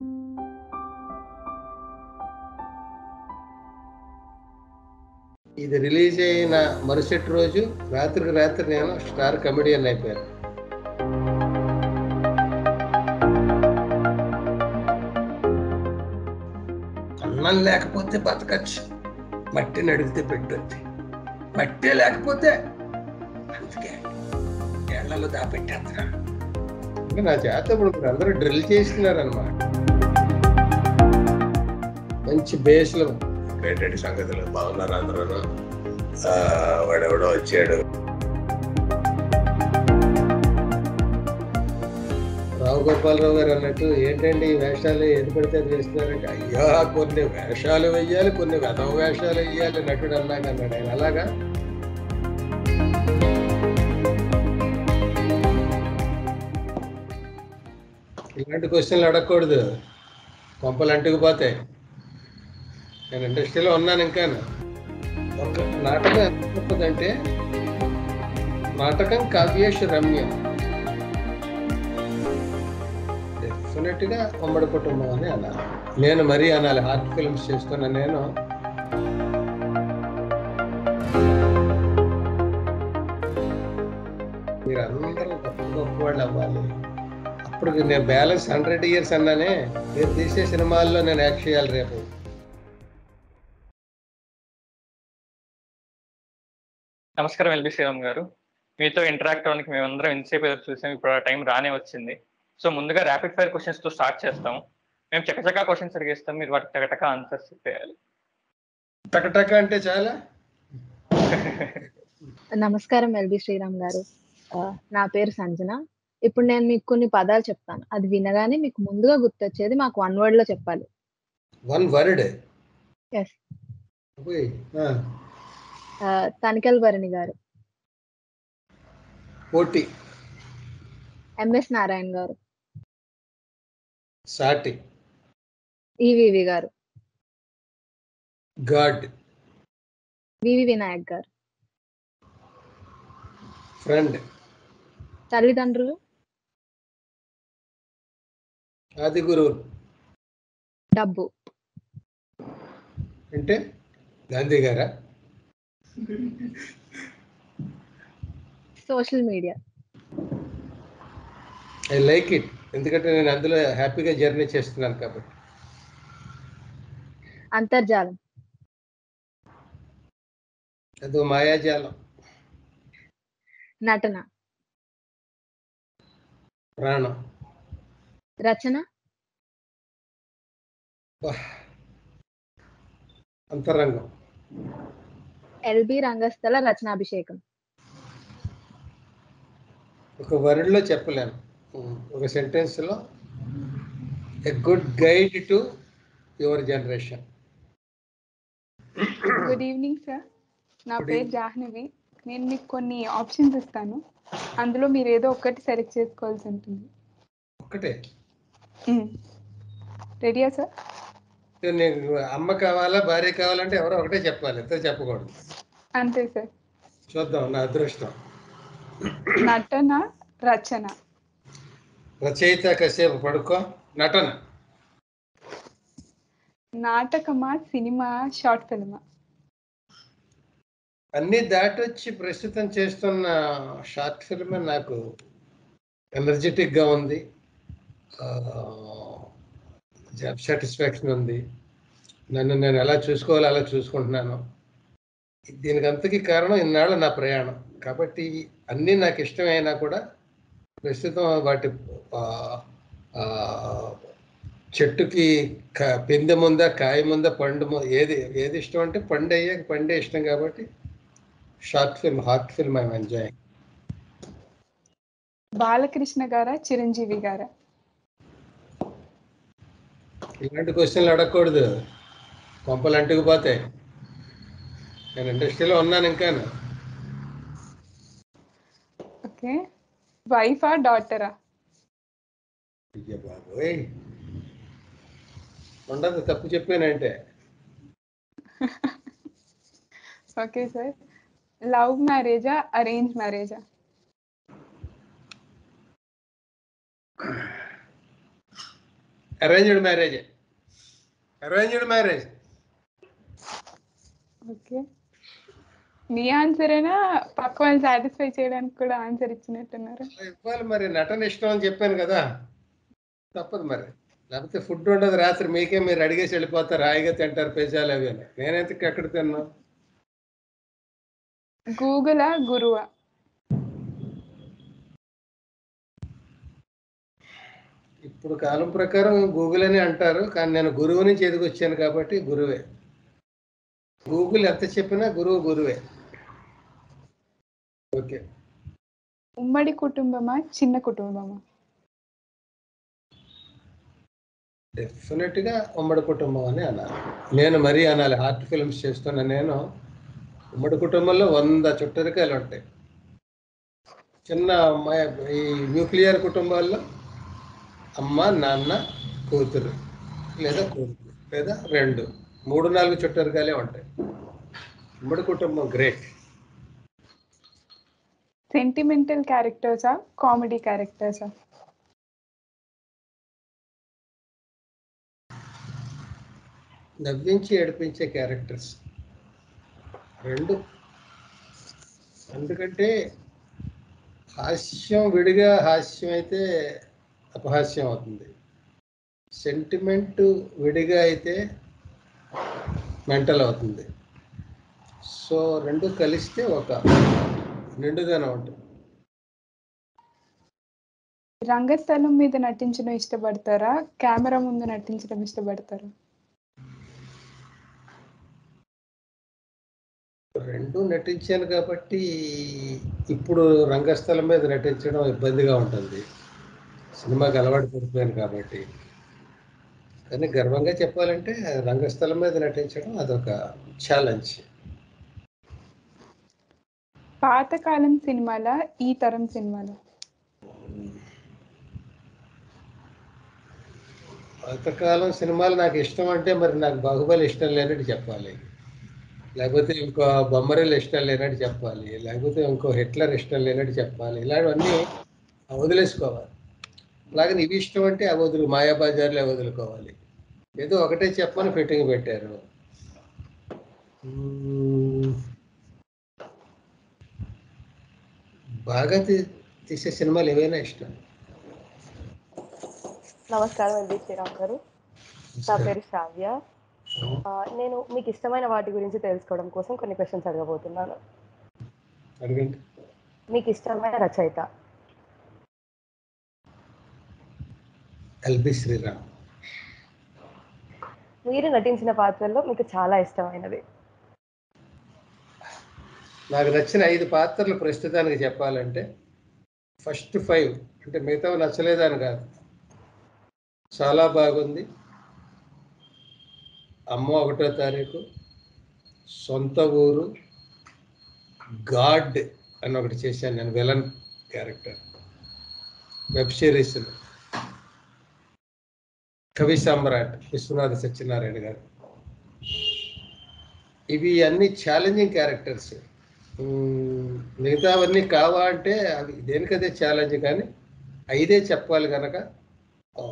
ఇది రిలీజ్ అయిన మరుసటి రోజు రాత్రికి రాత్రి నేను స్టార్ కమెడియన్ అయిపోయాను అన్నం లేకపోతే బతకచ్చు మట్టిని అడిగితే పెట్టొద్ది మట్టే లేకపోతే అందుకే కేరళలో దాపెట్టేస్తున్నా ఇంకా నా చేత ఇప్పుడు మీరు అందరూ డ్రిల్ చేస్తున్నారనమాట మంచి బేస్లో ఏంటంటే సంగతులు బాగున్నారు అందరూ వాడెవడో వచ్చాడు రావు గోపాలరావు గారు అన్నట్టు ఏంటండి ఈ వేషాలు ఏది పడితే అది వేస్తున్నారంటే అయ్యా కొన్ని వేషాలు వెయ్యాలి కొన్ని వెధవ వేషాలు వెయ్యాలి నటుడు అన్నాక అన్నాడు ఆయన అలాగా ఇలాంటి క్వశ్చన్లు అడగకూడదు కొంపలు అంటుకుపోతాయి నేను ఇండస్ట్రీలో ఉన్నాను ఇంకా ఒక నాటకం ఎంత గొప్పదంటే నాటకం కావ్యేష్ రమ్యం డెఫినెట్ గా ఉమ్మడి కుటుంబం అని అనాలి నేను మరీ అనాలి హార్ట్ ఫిల్మ్స్ చేస్తున్న నేను మీరు అందరూ గొప్ప గొప్ప వాళ్ళు అవ్వాలి అప్పుడు నేను బ్యాలెన్స్ హండ్రెడ్ ఇయర్స్ అన్నానే మీరు తీసే సినిమాల్లో నేను యాక్ట్ చేయాలి రేపు నమస్కారం ఎల్బి శ్రీరామ్ గారు మీతో ఇంటరాక్ట్ అవ్వడానికి మేమందరం ఎంతసేపు ఎదురు చూసాం ఇప్పుడు ఆ టైం రానే వచ్చింది సో ముందుగా ర్యాపిడ్ ఫైర్ క్వశ్చన్స్ తో స్టార్ట్ చేస్తాం మేము చకచకా క్వశ్చన్స్ అడిగేస్తాం మీరు వాటికి టకటక ఆన్సర్స్ చెప్పేయాలి టకటక అంటే చాలా నమస్కారం ఎల్బి శ్రీరామ్ గారు ఆ, నా పేరు సంజన ఇప్పుడు నేను మీకు కొన్ని పదాలు చెప్తాను అది వినగానే మీకు ముందుగా గుర్తొచ్చేది మాకు వన్ వర్డ్ లో చెప్పాలి వన్ వర్డ్ Yes. ఆ, తనికెల్ భరణి గారు పోటీ ఎంఎస్ నారాయణ గారు సాటి ఈవివి గారు గాడ్ వివి వినాయక్ గారు ఫ్రెండ్ తల్లిదండ్రులు ఆది గురువు డబ్బు అంటే గాంధీ గారా social media I like it ఎందుకంటే నేను అందులో హ్యాపీగా జర్నీ చేస్తున్నాను కాబట్టి అంతర్జాలం అదో మాయాజాలం నటన ప్రాణం రచన వాహ్. అంతరంగం ఎల్బి రంగస్థల రచనాభిషేకం ఒక వరల్డ్లో చెప్పలేను ఉమ్, ఒక సెంటెన్స్లో a good guide to your generation good evening sir నా Good పేరు evening. జాహ్నవి నేను మీకు కొన్ని ఆప్షన్స్ ఇస్తాను అందులో మీరు ఏదో ఒక్కటి సెలెక్ట్ చేసుకోవాల్సి ఉంటుంది ఒక్కటే రెడీయా సార్ సో నీకు అమ్మ కావాలా భార్య కావాలంటే ఎవరో ఒకటే చెప్పాలి ఇద్దరు చెప్పకూడదు అంతే సార్ చూద్దాం నా అదృష్టం నటన రచన రచయిత కాసేపు పడుకో నటన నాటకమా సినిమా షార్ట్ ఫిల్మా అన్ని దాటొచ్చి ప్రస్తుతం చేస్తున్న షార్ట్ ఫిల్మ్ నాకు ఎనర్జెటిక్ గా ఉంది జాబ్ సాటిస్ఫాక్షన్ ఉంది నన్ను నేను ఎలా చూసుకోవాలో అలా చూసుకుంటున్నాను దీనికి అంతకి కారణం ఇన్నాళ్ళ నా ప్రయాణం కాబట్టి అన్నీ నాకు ఇష్టమైనా కూడా ప్రస్తుతం వాటి ఆ, ఆ, చెట్టుకి క- పిందె ముందా కాయ ముందా పండు ము- ఏది ఏది ఇష్టం అంటే పండు అయ్యాక పండే ఇష్టం కాబట్టి short film heart film I'm enjoying Balakrishna గారా చిరంజీవి గారా ఇలాంటి క్వశ్చన్లు అడగకూడదు కొంపలు అంటుకుపోతాయి నేను ఇండస్ట్రీలో ఉన్నాను ఇంకా ఓకే వైఫా డాటరా అయ్య బాబోయ్ ఉండదు తప్పు చెప్పానంటే ఓకే సార్ లవ్ మ్యారేజా అరేంజ్ మ్యారేజా arranged marriage arranged marriage okay మీ ఆన్సర్ అయినా పక్క వాళ్ళు సాటిస్ఫై చేయడానికి కూడా ఆన్సర్ ఇచ్చినట్టున్నారు ఇవ్వాలి మరి నటన ఇష్టం అని చెప్పాను కదా తప్పదు మరి లేకపోతే ఫుడ్ ఉండదు రాత్రి మీకే మీరు అడిగేసి వెళ్ళిపోతారు హాయిగా తింటారు పిజ్జాలు అవి అని నేనైతే ఎక్కడ తిన్నా గూగులా గురువా ఇప్పుడు కాలం ప్రకారం గూగుల్ అని అంటారు కానీ నేను గురువు నుంచి ఎదిగొచ్చాను కాబట్టి గురువే గూగుల్ ఎంత చెప్పినా గురువు గురువే ఓకే ఉమ్మడి కుటుంబమా చిన్న కుటుంబమా డెఫినెట్ గా ఉమ్మడి కుటుంబం అని అనాలి నేను మరీ అనాలి హార్ట్ ఫిల్మ్స్ చేస్తున్న నేను ఉమ్మడి కుటుంబంలో వంద చుట్టరికాయలు ఉంటాయి చిన్న అమ్మాయి ఈ న్యూక్లియర్ కుటుంబాల్లో అమ్మ నాన్న కూతురు లేదా కూతురు లేదా రెండు మూడు నాలుగు చుట్టరికాయలే ఉంటాయి ఉమ్మడి కుటుంబం గ్రేట్ సెంటిమెంటల్ క్యారెక్టర్సా కామెడీ క్యారెక్టర్సా నవ్వించి ఏడిపించే క్యారెక్టర్స్ రెండు ఎందుకంటే హాస్యం విడిగా హాస్యం అయితే అపహాస్యం అవుతుంది సెంటిమెంట్ విడిగా అయితే మెంటల్ అవుతుంది సో రెండు కలిస్తే ఒక నిండుదనం ఉంటుంది రంగస్థలం మీద నటించడం ఇష్టపడతారా కెమెరా ముందు నటించడం ఇష్టపడతారా రెండు నటించాను కాబట్టి ఇప్పుడు రంగస్థలం మీద నటించడం ఇబ్బందిగా ఉంటుంది సినిమాకి అలవాటు పడిపోయాను కాబట్టి కానీ గర్వంగా చెప్పాలంటే రంగస్థలం మీద నటించడం అదొక ఛాలెంజ్ పాతకాలం సినిమాల ఈ తరం సినిమాల పాతకాలం సినిమాలు నాకు ఇష్టం అంటే మరి నాకు బాహుబలి ఇష్టం లేనట్టు చెప్పాలి లేకపోతే ఇంకో బొమ్మరిల్ ఇష్టం లేనట్టు చెప్పాలి లేకపోతే ఇంకో హిట్లర్ ఇష్టం లేనట్టు చెప్పాలి ఇలాంటివన్నీ వదిలేసుకోవాలి అలాగే ఇవి ఇష్టం అంటే అవి వదులు మాయాబజార్లే వదులుకోవాలి ఏదో ఒకటే చెప్పని ఫిట్టింగ్ పెట్టారు మ్మ్. బాగా తీ- తీసే సినిమాలు ఏవైనా ఇష్టం నమస్కారం ఎల్బి శ్రీరామ్ గారు నా పేరు శ్రావ్య ఆ, నేను మీకు ఇష్టమైన వాటి గురించి తెలుసుకోవడం కోసం కొన్ని క్వశ్చన్స్ అడగబోతున్నాను అడగండి మీకు ఇష్టమైన రచయిత ఎల్బి శ్రీరామ్ మీరు నటించిన పాత్రల్లో మీకు చాలా ఇష్టమైనది నాకు నచ్చిన ఐదు పాత్రలు ప్రస్తుతానికి చెప్పాలంటే ఫస్ట్ ఫైవ్ అంటే మిగతా నచ్చలేదని కాదు చాలా బాగుంది అమ్మ ఒకటో తారీఖు సొంత ఊరు గాడ్ అని ఒకటి చేశాను నేను విలన్ క్యారెక్టర్ వెబ్ సిరీస్లో కవి సామ్రాట్ విశ్వనాథ సత్యనారాయణ గారు ఇవి అన్ని ఛాలెంజింగ్ క్యారెక్టర్స్ మిగతావన్నీ కావా అంటే అవి దేనికదే ఛాలెంజ్ కానీ ఐదే చెప్పాలి కనుక ఆ,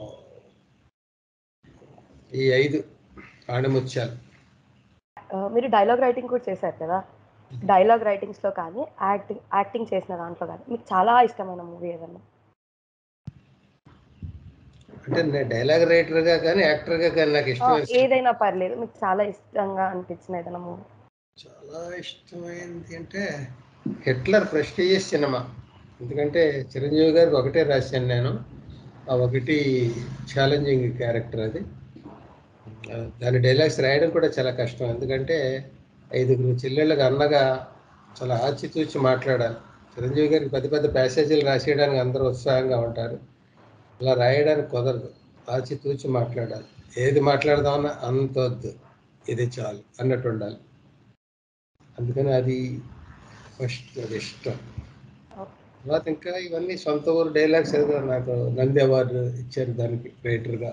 ఈ ఐదు ఆణిముత్యాలు ఆ, మీరు డైలాగ్ రైటింగ్ కూడా చేశారు కదా డైలాగ్ రైటింగ్స్లో కానీ యాక్టింగ్ యాక్టింగ్ చేసిన దాంట్లో కానీ మీకు చాలా ఇష్టమైన మూవీ ఏదన్నా అంటే నేను డైలాగ్ రైటర్గా కానీ యాక్టర్గా కానీ నాకు ఆ, ఇష్టం ఏదైనా పర్లేదు మీకు చాలా ఇష్టంగా అనిపించిన ఏదైనా మూవీ చాలా ఇష్టమైంది అంటే హిట్లర్ ప్రెస్టీజియస్ సినిమా ఎందుకంటే చిరంజీవి గారికి ఒకటే రాశాను నేను ఆ ఒకటి ఛాలెంజింగ్ క్యారెక్టర్ అది ఆ, దాని డైలాగ్స్ రాయడం కూడా చాలా కష్టం ఎందుకంటే ఐదుగురు చెల్లెళ్ళకి అన్నగా చాలా ఆచితూచి మాట్లాడాలి చిరంజీవి గారికి పెద్ద పెద్ద ప్యాసేజీలు రాసేయడానికి అందరూ ఉత్సాహంగా ఉంటారు అలా రాయడానికి కుదరదు ఆచితూచి మాట్లాడాలి ఏది మాట్లాడదామన్నా అంత వద్దు ఇది చాలు అన్నట్టు ఉండాలి అందుకని అది ఫస్ట్ అది ఇష్టం తర్వాత ఇంకా ఇవన్నీ సొంత ఊరు డైలాగ్స్ ఏదో నాకు నంది అవార్డు ఇచ్చారు దానికి రైటర్గా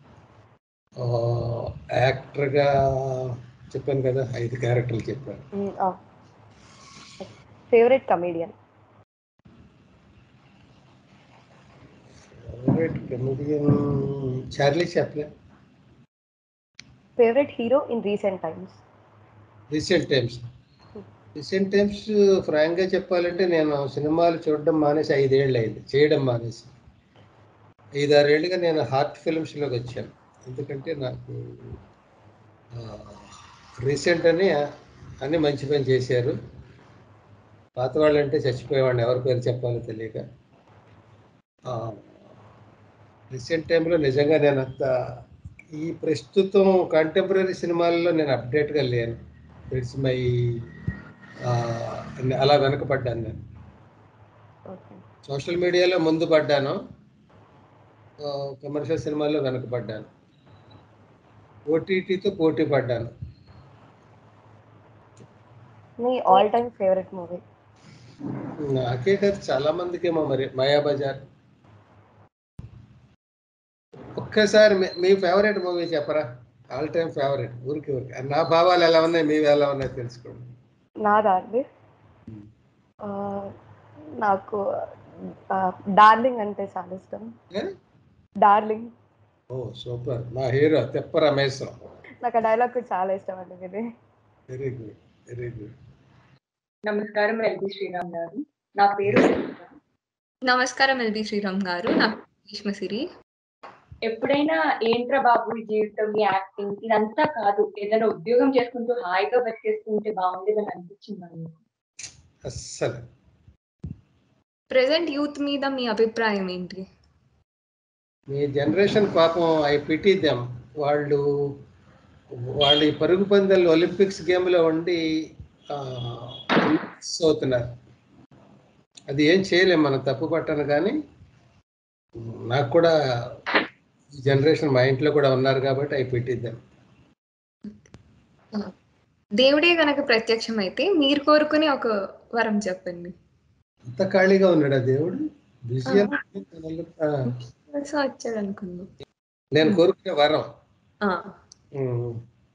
యాక్టర్గా చెప్పాను కదా ఐదు క్యారెక్టర్లు చెప్పాను favourite comedian favourite comedian Charlie Chaplin favourite hero in recent times recent times recent times ఫ్రాంక్గా చెప్పాలంటే నేను సినిమాలు చూడడం మానేసి ఐదేళ్ళు అయింది చేయడం మానేసి ఐదారేళ్ళుగా నేను హార్ట్ ఫిల్మ్స్లోకి వచ్చాను ఎందుకంటే నాకు రీసెంట్ అని అన్ని మంచి పని చేశారు పాత వాళ్ళంటే చచ్చిపోయేవాడిని ఎవరి పేరు చెప్పాలో తెలియక రీసెంట్ టైంలో నిజంగా నేను అంత ఈ ప్రస్తుతం కంటెంపరీ సినిమాల్లో నేను అప్డేట్గా లేను ఇట్స్ మై అలా వెనకపడ్డాను నేను ఓకే సోషల్ మీడియాలో ముందు పడ్డాను కమర్షియల్ సినిమాల్లో వెనకపడ్డాను ఓటీటీతో పోటీ పడ్డాను మీ ఆల్ టైమ్ ఫేవరెట్ మూవీ నాకే కాదు చాలా మందికేమో మరి మాయాబజార్ ఒక్కసారి మీ- మీ ఫేవరెట్ మూవీ చెప్పరా ఆల్ టైమ్ ఫేవరెట్ ఊరికి ఊరికి నా భావాలు ఎలా ఉన్నాయి మీవి ఎలా ఉన్నాయి తెలుసుకోండి నాదా అండి ఆ, నాకు డార్లింగ్ అంటే చాలా ఇష్టం ఏ? డార్లింగ్ ఓ సూపర్ మా హీరో తెప్ప రమేశం నాకు ఆ డైలాగ్ కూడా చాలా ఇష్టం అండి ఇది వెరీ గుడ్ వెరీ గుడ్ నమస్కారం ఎల్బి శ్రీరామ్ గారు నా పేరు సునీత. నమస్కారం ఎల్బి శ్రీరామ్ గారు నా భీష్మ సిరి ఎప్పుడైనా ఏంట్రా బాబు ఈ జీవితం ఈ యాక్టింగ్ ఇదంతా కాదు ఏదైనా ఉద్యోగం చేసుకుంటూ హాయిగా బతికేస్తుంటే బాగుండేదని అనిపించింది మీకు అస్సలు ప్రెసెంట్ యూత్ మీద మీ అభిప్రాయం ఏంటి మీ జనరేషన్ పాపం ఐ పిటి దెమ్ వాళ్ళు వాళ్ళు ఈ పరుగు పందాలు ఒలింపిక్స్ గేమ్లో ఉండి ఆ, miss అవుతున్నారు అది ఏం చేయలేం మనం తప్పు పట్టను కానీ నాకు కూడా ఈ జనరేషన్ మా ఇంట్లో కూడా ఉన్నారు కాబట్టి ఐ పెట్టిద్దాం దేవుడే గనక ప్రత్యక్షం అయితే మీరు కోరుకునే ఒక వరం చెప్పండి అంత ఖాళీగా ఉన్నాడా దేవుడు బిజీ సో వచ్చాడు అనుకుందాం నేను కోరుకునే వరం ఆ, ఉమ్.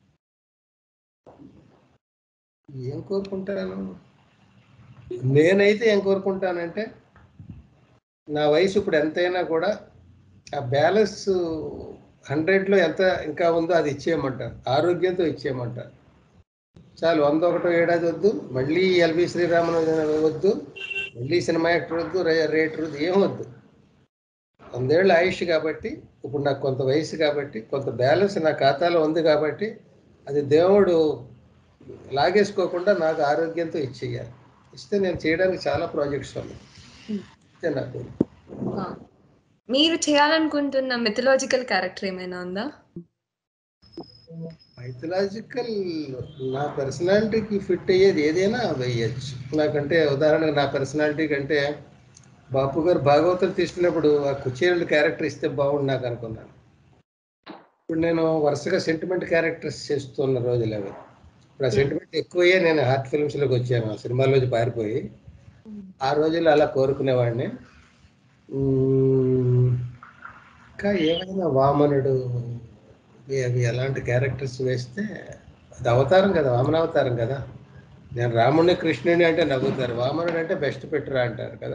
ఏం కోరుకుంటాను నేనైతే ఏం కోరుకుంటానంటే నా వయసు ఇప్పుడు ఎంతైనా కూడా ఆ బ్యాలెన్స్ హండ్రెడ్లో ఎంత ఇంకా ఉందో అది ఇచ్చేయమంటారు ఆరోగ్యంతో ఇచ్చేయమంటారు చాలు వంద ఒకటో ఏడాది వద్దు మళ్ళీ ఎల్బి శ్రీరామన్ వద్దు మళ్ళీ సినిమా యాక్టర్ వద్దు రే- రేటర్ వద్దు ఏం వద్దు వందేళ్ళ ఆయుష్ కాబట్టి ఇప్పుడు నాకు కొంత వయసు కాబట్టి కొంత బ్యాలెన్స్ నా ఖాతాలో ఉంది కాబట్టి అది దేవుడు లాగేసుకోకుండా నాకు ఆరోగ్యంతో ఇచ్చేయాలి ఇస్తే నేను చేయడానికి చాలా ప్రాజెక్ట్స్ ఉన్నాయి ఇస్తే నాకు ఆ. మీరు చేయాలనుకుంటున్న మిథలాజికల్ క్యారెక్టర్ ఏమైనా ఉందా మైథలాజికల్ నా పర్సనాలిటీకి ఫిట్ అయ్యేది ఏదైనా వేయచ్చు నాకంటే ఉదాహరణకు నా పర్సనాలిటీ కంటే బాపు గారు భాగవతం తీసుకున్నప్పుడు ఆ కుచేరుల క్యారెక్టర్ ఇస్తే బాగుండు నాకు అనుకున్నాను ఇప్పుడు నేను వరుసగా సెంటిమెంట్ క్యారెక్టర్స్ చేస్తున్న రోజులు అవి ఇప్పుడు ఆ సెంటిమెంట్ ఎక్కువయ్యే నేను హార్ట్ ఫిల్మ్స్లోకి వచ్చాను ఆ సినిమాల్లోంచి పారిపోయి ఆ రోజుల్లో అలా కోరుకునేవాడిని మ్మ్. ఇంకా ఏమైనా వామనుడు ఇవి అవి ఎలాంటి క్యారెక్టర్స్ వేస్తే అది అవతారం కదా వామన అవతారం కదా నేను రాముడిని కృష్ణుని అంటే నవ్వుతారు వామనుడు అంటే బెస్ట్ పెట్టరా అంటారు కదా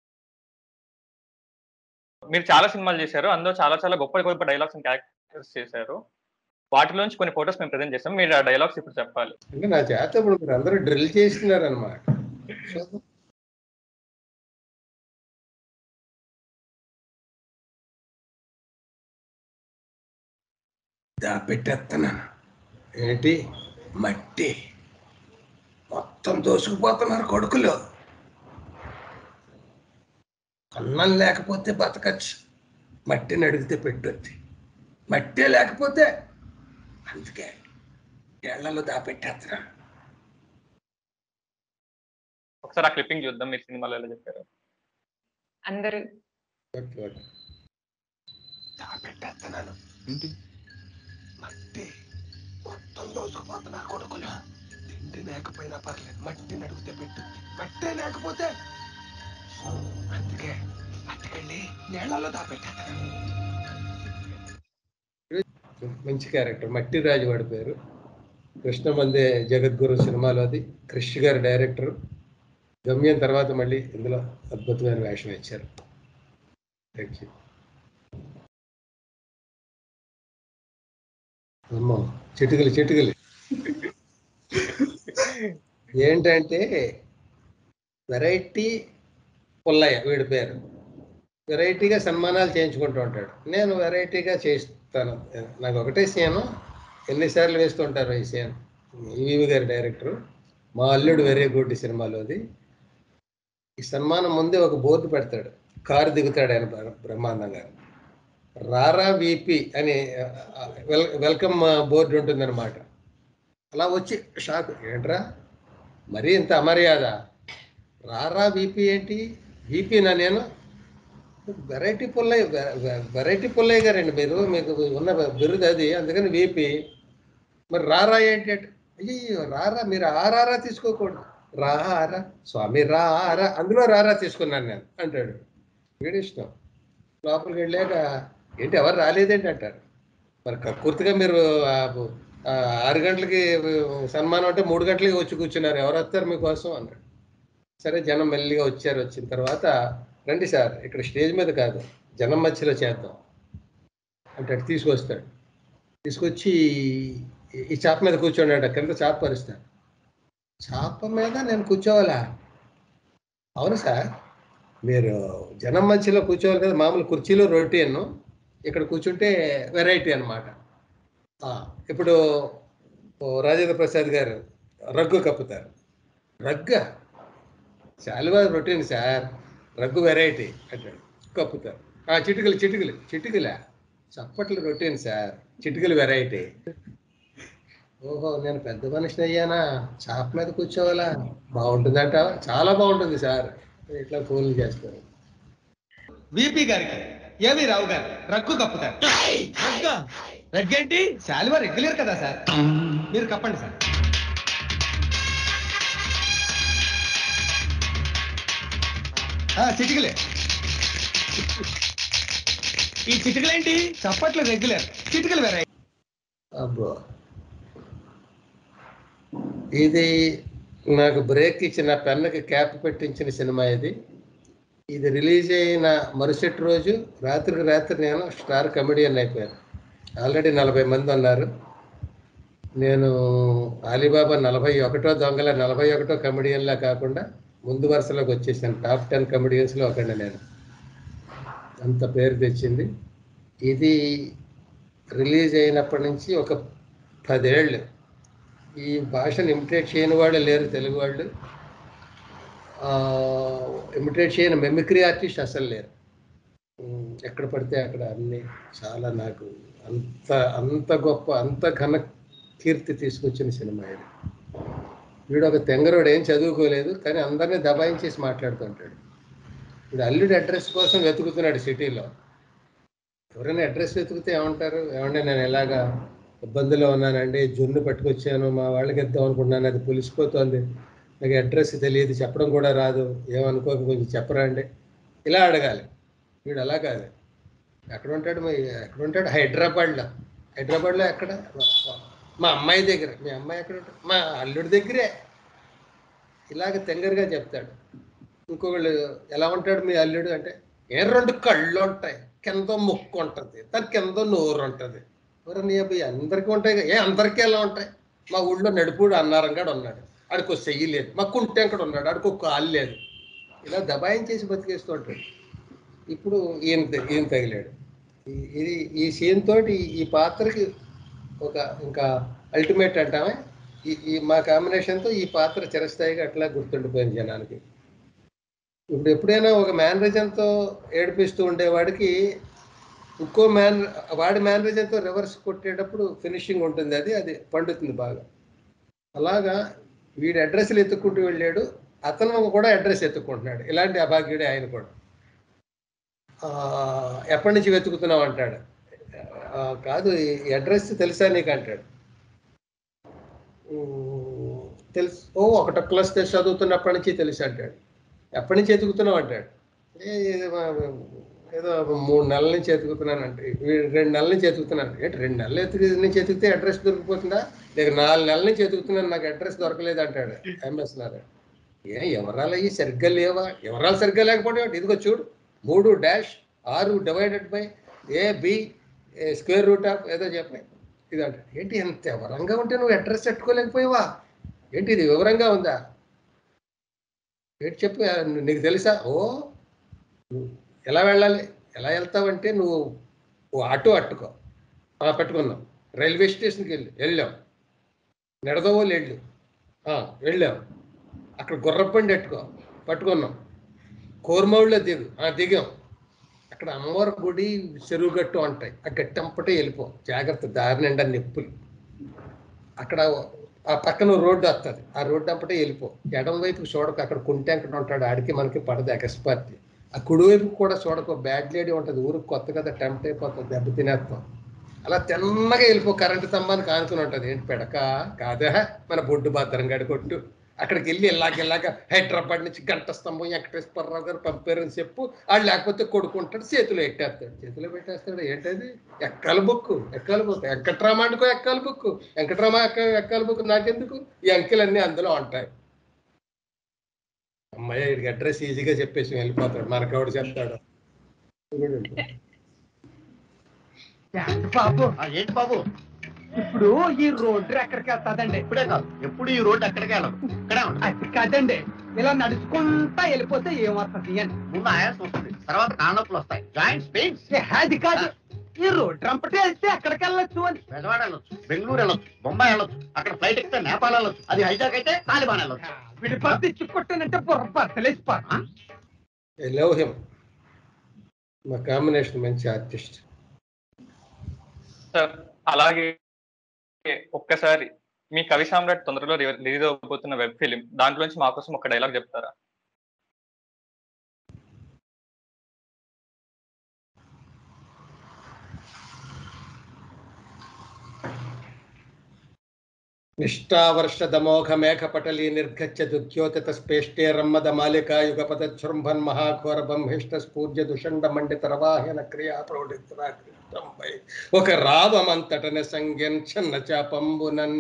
మీరు చాలా సినిమాలు చేశారు అందులో చాలా చాలా గొప్ప గొప్ప డైలాగ్స్ అండ్ క్యారెక్టర్స్ చేశారు వాటిలోంచి కొన్ని ఫొటోస్ మేము ప్రజెంట్ చేస్తాం మీరు ఆ డైలాగ్స్ ఇప్పుడు చెప్పాలి అంటే నా చేత ఇప్పుడు మీరు అందరూ డ్రిల్ చేస్తున్నారు అనమాట దాపెట్టేస్తున్నాను ఏంటి మట్టి మొత్తం దోసుకుపోతున్నారు కొడుకులు అన్నం లేకపోతే బతకచ్చు మట్టిని అడిగితే పెట్టొద్ది మట్టే లేకపోతే అందుకే ఏళ్లలో దాపెట్టేస్తున్నాను ఒకసారి ఆ క్లిప్పింగ్ చూద్దాం మీరు సినిమాలో ఎలా చెప్పారు అందరూ ఓకే ఓకే దాపెట్టేస్తున్నాను ఏంటి మట్టి మొత్తం దోసుకుపోతున్నా కొడుకులు తిండి లేకపోయినా పర్లేదు మట్టిని అడిగితే పెట్టు మట్టే లేకపోతే అందుకే పట్టుకెళ్ళి నీళ్ళలో దాపెట్టాను మంచి క్యారెక్టర్ మట్టి రాజు వాడి పేరు కృష్ణమందే జగద్గురు సినిమాలో అది క్రిష్ గారి డైరెక్టర్ గమ్యం తర్వాత మళ్ళీ ఇందులో అద్భుతమైన వేషం ఇచ్చారు థ్యాంక్ యూ అమ్మో చిటుకులు చిటుకులు ఏంటంటే వెరైటీ పుల్లయ్య వీడి పేరు వెరైటీగా సన్మానాలు చేయించుకుంటూ ఉంటాడు నేను వెరైటీగా చేస్తాను నాకు ఒకటే సీను ఎన్నిసార్లు వేస్తుంటారు ఈ సీన్ ఈవీవి గారి డైరెక్టర్ మా అల్లుడు వెరీ గుడ్ ఈ సినిమాలోది ఈ సన్మానం ముందే ఒక బోర్డు పెడతాడు కారు దిగుతాడు ఆయన బ్ర- బ్రహ్మాండంగా రారా విపి అని ఆ, వెల్ వెల్కమ్ బోర్డు ఉంటుందన్నమాట అలా వచ్చి షాక్ ఏంట్రా మరీ ఇంత అమర్యాద రారా విపి ఏంటి విపి నా నేను వెరైటీ పుల్లయ్య వె- వె- వెరైటీ పుల్లయ్య గారండి మీరు మీకు ఉన్న బిరుదు అది అందుకని విపి మరి రారా ఏంటి అంటే అయ్యో రారా మీరు ఆరారా తీసుకోకూడదు రారా స్వామి రారా అందులో రారా తీసుకున్నాను నేను అంటాడు వీడి ఇష్టం లోపలికి వెళ్ళాక ఏంటి ఎవరు రాలేదేంటి అంటారు మరి కక్కుర్తిగా మీరు ఆ, ఆ, ఆరు గంటలకి సన్మానం అంటే మూడు గంటలకి వచ్చి కూర్చున్నారు ఎవరు వస్తారు మీకోసం అన్నాడు సరే జనం మెల్లిగా వచ్చారు వచ్చిన తర్వాత రండి సార్ ఇక్కడ స్టేజ్ మీద కాదు జనం మధ్యలో చేద్దాం అంటే అటు తీసుకొస్తాడు తీసుకొచ్చి ఈ- ఈ చాప మీద కూర్చోండి కింద చాప పరుస్తాడు చాప మీద నేను కూర్చోవాలా అవును సార్ మీరు జనం మధ్యలో కూర్చోవాలి కదా మామూలు కుర్చీలో రొటీన్ ఇక్కడ కూర్చుంటే వెరైటీ అనమాట ఇప్పుడు ఓ రాజేంద్ర ప్రసాద్ గారు రగ్గు కప్పుతారు రగ్గ శాలువా రొటీన్ సార్ రగ్గు వెరైటీ అంటాడు కప్పుతారు ఆ చిటికలు చిటికలు చిటికలా చప్పట్లు రొటీన్ సార్ చిటికలు వెరైటీ ఓహో నేను పెద్ద మనిషిని అయ్యానా చాప మీద కూర్చోవాలా బాగుంటుందంట చాలా బాగుంటుంది సార్ ఇట్లా ఫోన్లు చేస్తారు విపి గారికి ఏవి రావు గారు రగ్గు కప్పుతారు రగ్గా రగ్గేంటి శాలువా రెగ్యులర్ కదా సార్ మీరు కప్పండి సార్ ఆ, చిటికలే ఈ చిటికలేంటి చప్పట్లు రెగ్యులర్ చిటికలు వేరే అబ్బో ఇది నాకు బ్రేక్ ఇచ్చిన పెన్నుకి క్యాప్ పెట్టించిన సినిమా ఇది ఇది రిలీజ్ అయిన మరుసటి రోజు రాత్రికి రాత్రి నేను స్టార్ కమెడియన్ అయిపోయాను ఆల్రెడీ నలభై మంది ఉన్నారు నేను అలీబాబా నలభై ఒకటో దొంగల నలభై ఒకటో కమెడియన్లా కాకుండా ముందు వరుసలోకి వచ్చేసాను టాప్ టెన్ కమెడియన్స్లో ఒకటి నేను అంత పేరు తెచ్చింది ఇది రిలీజ్ అయినప్పటి నుంచి ఒక పదేళ్ళు ఈ భాషను ఇమిటేట్ చేయని వాళ్ళు లేరు తెలుగు వాళ్ళు ఇమిటేట్ చేయని మెమిక్రీ ఆర్టిస్ట్ అసలు లేరు ఉమ్, ఎక్కడ పడితే అక్కడ అన్ని చాలా నాకు అంత అంత గొప్ప అంత ఘన కీర్తి తీసుకొచ్చిన సినిమా ఇది వీడు ఒక తెంగరోడు ఏం చదువుకోలేదు కానీ అందరినీ దబాయించేసి మాట్లాడుతుంటాడు వీడు అల్లుడి అడ్రస్ కోసం వెతుకుతున్నాడు సిటీలో ఎవరైనా అడ్రస్ వెతికితే ఏమంటారు ఏమంటే నేను ఎలాగా ఇబ్బందిలో ఉన్నానండి జున్ను పట్టుకొచ్చాను మా వాళ్ళకి ఇద్దాం అనుకుంటున్నాను అది పులిసిపోతుంది నాకు అడ్రస్ తెలియదు చెప్పడం కూడా రాదు ఏమనుకోక కొంచెం చెప్పరా అండి ఇలా అడగాలి వీడు అలా కాదు ఎక్కడ ఉంటాడు మీ ఎక్కడ ఉంటాడు హైదరాబాద్లో హైదరాబాద్లో ఎక్కడ మా అమ్మాయి దగ్గర మీ అమ్మాయి ఎక్కడ ఉంటాడు మా అల్లుడి దగ్గరే ఇలాగ తెంగరగా చెప్తాడు ఇంకొకళ్ళు ఎలా ఉంటాడు మీ అల్లుడు అంటే ఏ రెండు కళ్ళు ఉంటాయి కింద ముక్కు ఉంటుంది దాని కింద నోరు ఉంటుంది మరి నీ అబ్బాయి అందరికీ ఉంటాయి కదా. ఏ అందరికీ ఎలా ఉంటాయి మా ఊళ్ళో నడుపుడు అన్నారంగాడు ఉన్నాడు ఆడికో చెయ్యి లేదు మా కుంటెంకడు ఉన్నాడు ఆడికో కాలు లేదు ఇలా దబాయించేసి బతికేస్తూ ఉంటాడు ఇప్పుడు ఈయన త- ఈయన తగిలాడు ఈ- ఇది ఈ సీన్ తోటి ఈ- ఈ పాత్రకి ఒక ఇంకా అల్టిమేట్ అంటామే ఈ ఈ మా కాంబినేషన్తో ఈ పాత్ర చిరస్థాయిగా అట్లా గుర్తుండిపోయింది జనానికి ఇప్పుడు ఎప్పుడైనా ఒక మేనరిజంతో ఏడిపిస్తూ ఉండేవాడికి ఇంకో మ్యాన్ వాడి మేనరిజంతో రివర్స్ కొట్టేటప్పుడు ఫినిషింగ్ ఉంటుంది అది అది పండుతుంది బాగా అలాగా వీడి అడ్రస్లు ఎత్తుక్కుంటూ వెళ్ళాడు అతను కూడా అడ్రస్ ఎత్తుక్కుంటున్నాడు ఇలాంటి అభాగ్యుడే ఆయన కూడా ఆ, ఎప్పటి నుంచి వెతుకుతున్నావు అంటాడు ఆ, కాదు ఈ అడ్రస్ తెలుసా నీకు అంటాడు "ఉమ్, తెలుసు ఓ ఒకటో క్లాస్ చదువుతున్నప్పటి నుంచి తెలుసు అంటాడు ఎప్పటి నుంచి ఎతుకుతున్నావు అంటాడు "ఏ, ఇది మా- ఏదో మూడు నెలల నుంచి ఎతుకుతున్నాను అంటే రెండు నెలల నుంచి ఎతుకుతున్నాను ఏంటి రెండు నెలలు ఎతుకు నుంచి ఎతికితే అడ్రస్ దొరికిపోతుందా లేక నాలుగు నెలల నుంచి ఎతుకుతున్నాను నాకు అడ్రస్ దొరకలేదు అంటాడు ఎంఎస్ నారాయణ ఏ వివరాలు అయ్యి సరిగ్గా లేవా వివరాలు సరిగ్గా లేకపోతే ఏంటి? ఇదిగో చూడు మూడు డాష్ ఆరు divided by A B square root of ఏదో చెప్పాయి ఇది అంటాడు ఏంటి ఎంత వివరంగా ఉంటే నువ్వు అడ్రస్ పెట్టుకోలేకపోయావా ఏంటి ఇది వివరంగా ఉందా ఏంటి చెప్పు నీకు తెలుసా ఓ నువ్వు ఎలా వెళ్ళాలి ఎలా వెళ్తావంటే నువ్వు ఓ ఆటో అట్టుకో ఆ, పెట్టుకున్నాం రైల్వే స్టేషన్కి వెళ్ళి వెళ్ళాం నడదవోలు వెళ్ళు ఆ, వెళ్ళాం అక్కడ గుర్రబండి ఎట్టుకో పట్టుకున్నాం కోరమౌళ్ళలో దిగు ఆ, దిగాం అక్కడ అమ్మవారి గుడి చెరువు గట్టు ఉంటాయి ఆ గట్టి అంపటే వెళ్ళిపో జాగ్రత్త దారి నిండా నొప్పులు అక్కడ ఆ పక్కన రోడ్డు వస్తుంది ఆ రోడ్డు అంపటే వెళ్ళిపో ఎడం వైపు చూడక అక్కడ కుంటెంకట ఉంటాడు ఆడికి మనకి పడదు ఎక్స్పర్ట్ ఆ కుడివైపు కూడా చూడక బ్యాడ్ లేడీ ఉంటుంది ఊరికి కొత్త కదా టెంప్ట్ అయిపోతుంది దెబ్బ తినేస్తాం అలా తిన్నగా వెళ్ళిపో కరెంటు స్తంభానికి ఆనుకుని ఉంటుంది ఏంటి పెడక కాదా మన బొడ్డు భద్రం గడి కొట్టు అక్కడికి వెళ్ళి ఇలాగ ఇలాగ హైదరాబాద్ నుంచి గంట స్తంభం వెంకటేశ్వరరావు గారు పంపారని చెప్పు ఆడు లేకపోతే కొడుకుంటాడు చేతిలో ఎట్టేస్తాడు చేతిలో పెట్టేస్తాడు ఏంటది ఎక్కాల బుక్కు ఎక్కాల బుక్ వెంకట్రామానుకో ఎక్కాల బుక్కు వెంకట్రామ ఎక్క ఎక్కాల బుక్ నాకెందుకు ఈ అంకెలన్నీ అందులో ఉంటాయి అమ్మాయి వీడికి అడ్రస్ ఈజీగా చెప్పేసి వెళ్ళిపోతాడు మనకెవడు చెప్తాడు బాబు ఆ, ఏంటి బాబు ఇప్పుడు ఈ రోడ్డు ఎక్కడికి వెళ్తాదండి ఇప్పుడే కాదు ఎప్పుడు ఈ రోడ్డు అక్కడికే వెళ్ళదు ఇక్కడే ఉంటుంది అది కాదండి ఇలా నడుచుకుంటా వెళ్ళిపోతే ఏమవుతుంది అని ముందు ఆయాసం వస్తుంది తర్వాత కాళ్ళొప్పులు వస్తాయి జాయింట్స్ పెయిన్స్ ఏ, అది కాదు ఈ రోడ్డు రంపటే వెళ్తే ఎక్కడికి వెళ్ళొచ్చు అని బెజవాడ వెళ్ళొచ్చు బెంగళూరు వెళ్ళొచ్చు బొంబాయి వెళ్ళొచ్చు అక్కడ ఫ్లైట్ ఎక్కితే నేపాల్ వెళ్ళొచ్చు అది హైజాక్ అయితే తాలిబాన్ వెళ్ళొచ్చు విడిపడితే ఇచ్చుకొట్టానంటే బుర్ర బద్దలేసిపోతా ఐ లవ్ హిమ్ మా కాంబినేషన్ మంచి ఆర్టిస్ట్ సార్ అలాగే ఒక్కసారి మీ కవి సామ్రాట్ తొందరలో రిలీజ్ అవబోతున్న వెబ్ ఫిలిం దాంట్లోంచి మా కోసం ఒక డైలాగ్ చెప్తారా నిష్ఠావర్షదమోఘ మేఘపటలీ నిర్గచ్చ దుద్యోతిత స్పేష్టే రమ్మద మాలికా యుగపద శృంభన్ మహాఘోర బ్రహ్మిష్ట స్ఫూర్జ దుషండ మండిత రవాహన క్రియా ప్రౌఢిత్రాకృతంపై ఒక రావమంతటన సంజ్ఞన్ చిన్న చాపంబునన్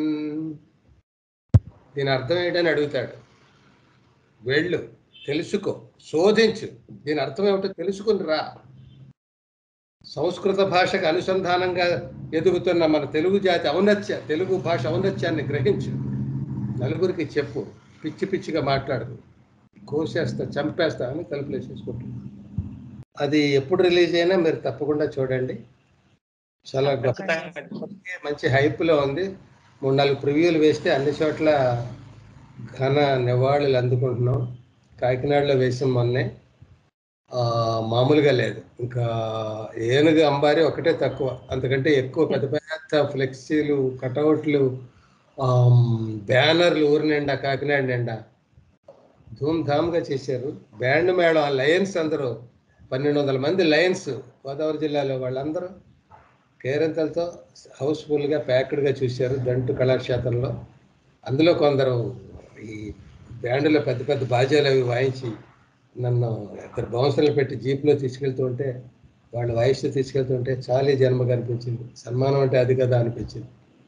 దీని అర్థం ఏంటని అడుగుతాడు వెళ్ళు తెలుసుకో శోధించు దీని అర్థం ఏమిటో తెలుసుకుని రా సంస్కృత భాషకు అనుసంధానంగా ఎదుగుతున్న మన తెలుగు జాతి ఔన్నత్య తెలుగు భాష ఔన్నత్యాన్ని గ్రహించు నలుగురికి చెప్పు పిచ్చి పిచ్చిగా మాట్లాడదు కోసేస్తా చంపేస్తా అని తలుపులు వేసేసుకుంటుంది అది ఎప్పుడు రిలీజ్ అయినా మీరు తప్పకుండా చూడండి చాలా గొప్ప మంచి హైప్లో ఉంది మూడు నాలుగు ప్రివ్యూలు వేస్తే అన్ని చోట్ల ఘన నివాళులు అందుకుంటున్నాం కాకినాడలో వేసాం మొన్నే ఆ, మామూలుగా లేదు ఇంకా ఏనుగు అంబారి ఒకటే తక్కువ అంతకంటే ఎక్కువ పెద్ద పెద్ద ఫ్లెక్సీలు కటౌట్లు బ్యానర్లు ఊరి నిండా కాకినాడ నిండా ధూమ్ ధామ్గా చేశారు బ్యాండ్ మేళం ఆ లయన్స్ అందరూ పన్నెండు వందల మంది లయన్స్ గోదావరి జిల్లాలో వాళ్ళందరూ కేరింతలతో హౌస్ఫుల్గా ప్యాక్డ్గా చూశారు దంటు కళాక్షేత్రంలో అందులో కొందరు ఈ బ్యాండ్లో పెద్ద పెద్ద బాజాలు అవి వాయించి నన్ను ఇద్దరు బౌన్సర్లు పెట్టి జీప్లో తీసుకెళ్తుంటే వాళ్ళు వాయిస్తూ తీసుకెళ్తుంటే చాలీ జన్మ కనిపించింది సన్మానం అంటే అది కదా అనిపించింది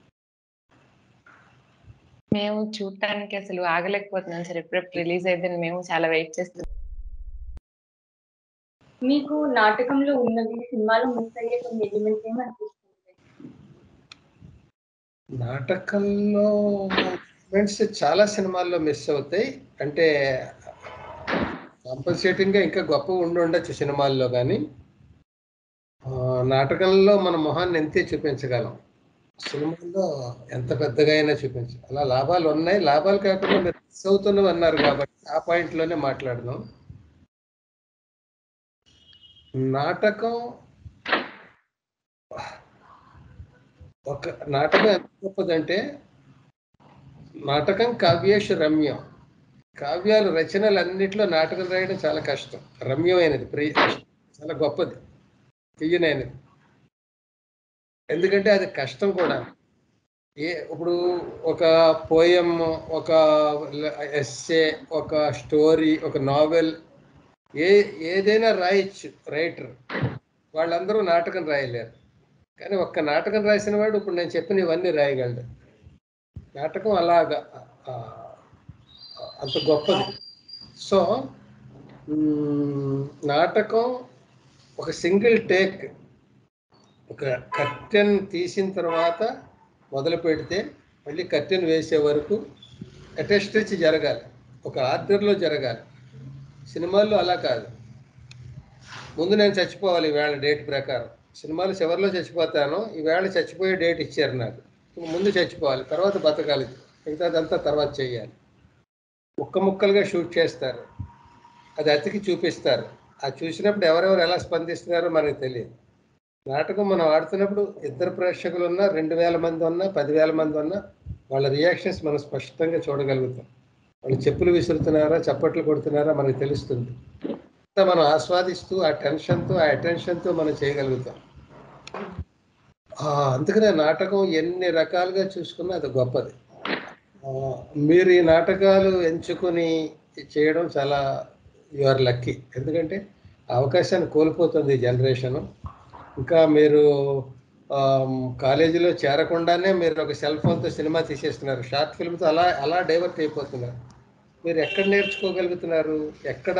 మేము చూడటానికి అసలు ఆగలేకపోతున్నాం సార్ ఎప్పుడెప్పుడు రిలీజ్ అయితే మేము చాలా వెయిట్ చేస్తున్నాం మీకు నాటకంలో ఉన్నది సినిమాలో మిస్ అయ్యే కొన్ని ఎలిమెంట్స్ ఏమనిపిస్తుంది నాటకంలో ఎలిమెంట్స్ చాలా సినిమాల్లో మిస్ అవుతాయి అంటే కాంపన్సేటింగ్గా ఇంకా గొప్ప ఉండి ఉండొచ్చు సినిమాల్లో కానీ ఆ, నాటకంలో మన మొహాన్ని ఎంతే చూపించగలం సినిమాల్లో ఎంత పెద్దగా అయినా చూపించు అలా లాభాలు ఉన్నాయి లాభాలు కాకుండా మీరు మిస్ అవుతున్నవి అన్నారు కాబట్టి ఆ పాయింట్లోనే మాట్లాడదాం నాటకం ఒక నాటకం ఎంత గొప్పదంటే నాటకం కావ్యేషు రమ్యం కావ్యాలు రచనలు అన్నిట్లో నాటకం రాయడం చాలా కష్టం రమ్యమైనది ప్రియ చాలా గొప్పది తీయనైనది ఎందుకంటే అది కష్టం కూడా ఏ ఇప్పుడు ఒక పోయం ఒక ఎస్సే ఒక స్టోరీ ఒక నావెల్ ఏ ఏదైనా రాయొచ్చు రైటర్ వాళ్ళందరూ నాటకం రాయలేరు కానీ ఒక్క నాటకం రాసిన వాడు ఇప్పుడు నేను చెప్పిన ఇవన్నీ రాయగలడు నాటకం అలాగా ఆ, అంత గొప్పది సో మ్, నాటకం ఒక సింగిల్ టేక్ ఒక కర్టెన్ తీసిన తర్వాత మొదలు పెడితే మళ్ళీ కట్టెను వేసే వరకు అటెస్టెచ్ జరగాలి ఒక ఆర్డర్లో జరగాలి సినిమాల్లో అలా కాదు ముందు నేను చచ్చిపోవాలి ఈవేళ డేట్ ప్రకారం సినిమాలు చివరిలో చచ్చిపోతాను ఈవేళ చచ్చిపోయే డేట్ ఇచ్చారు నాకు ముందు చచ్చిపోవాలి తర్వాత బతకాలి మిగతాదంతా తర్వాత చేయాలి ముక్క ముక్కలుగా షూట్ చేస్తారు అది అతికి చూపిస్తారు ఆ చూసినప్పుడు ఎవరెవరు ఎలా స్పందిస్తున్నారో మనకు తెలియదు నాటకం మనం ఆడుతున్నప్పుడు ఇద్దరు ప్రేక్షకులు ఉన్నా రెండు వేల మంది ఉన్నా పదివేల మంది ఉన్నా వాళ్ళ రియాక్షన్స్ మనం స్పష్టంగా చూడగలుగుతాం వాళ్ళు చెప్పులు విసురుతున్నారా చప్పట్లు కొడుతున్నారా మనకు తెలుస్తుంది అంతా మనం ఆస్వాదిస్తూ ఆ టెన్షన్తో ఆ అటెన్షన్తో మనం చేయగలుగుతాం ఆ, అందుకనే నాటకం ఎన్ని రకాలుగా చూసుకున్నా అది గొప్పది ఆ, మీరు ఈ నాటకాలు ఎంచుకొని చేయడం చాలా యు ఆర్ లక్కీ ఎందుకంటే ఆ అవకాశాన్ని కోల్పోతుంది ఈ జనరేషను ఇంకా మీరు ఆమ్, కాలేజీలో చేరకుండానే మీరు ఒక సెల్ ఫోన్తో సినిమా తీసేస్తున్నారు షార్ట్ ఫిల్మ్తో అలా అలా డైవర్ట్ అయిపోతున్నారు మీరు ఎక్కడ నేర్చుకోగలుగుతున్నారు ఎక్కడ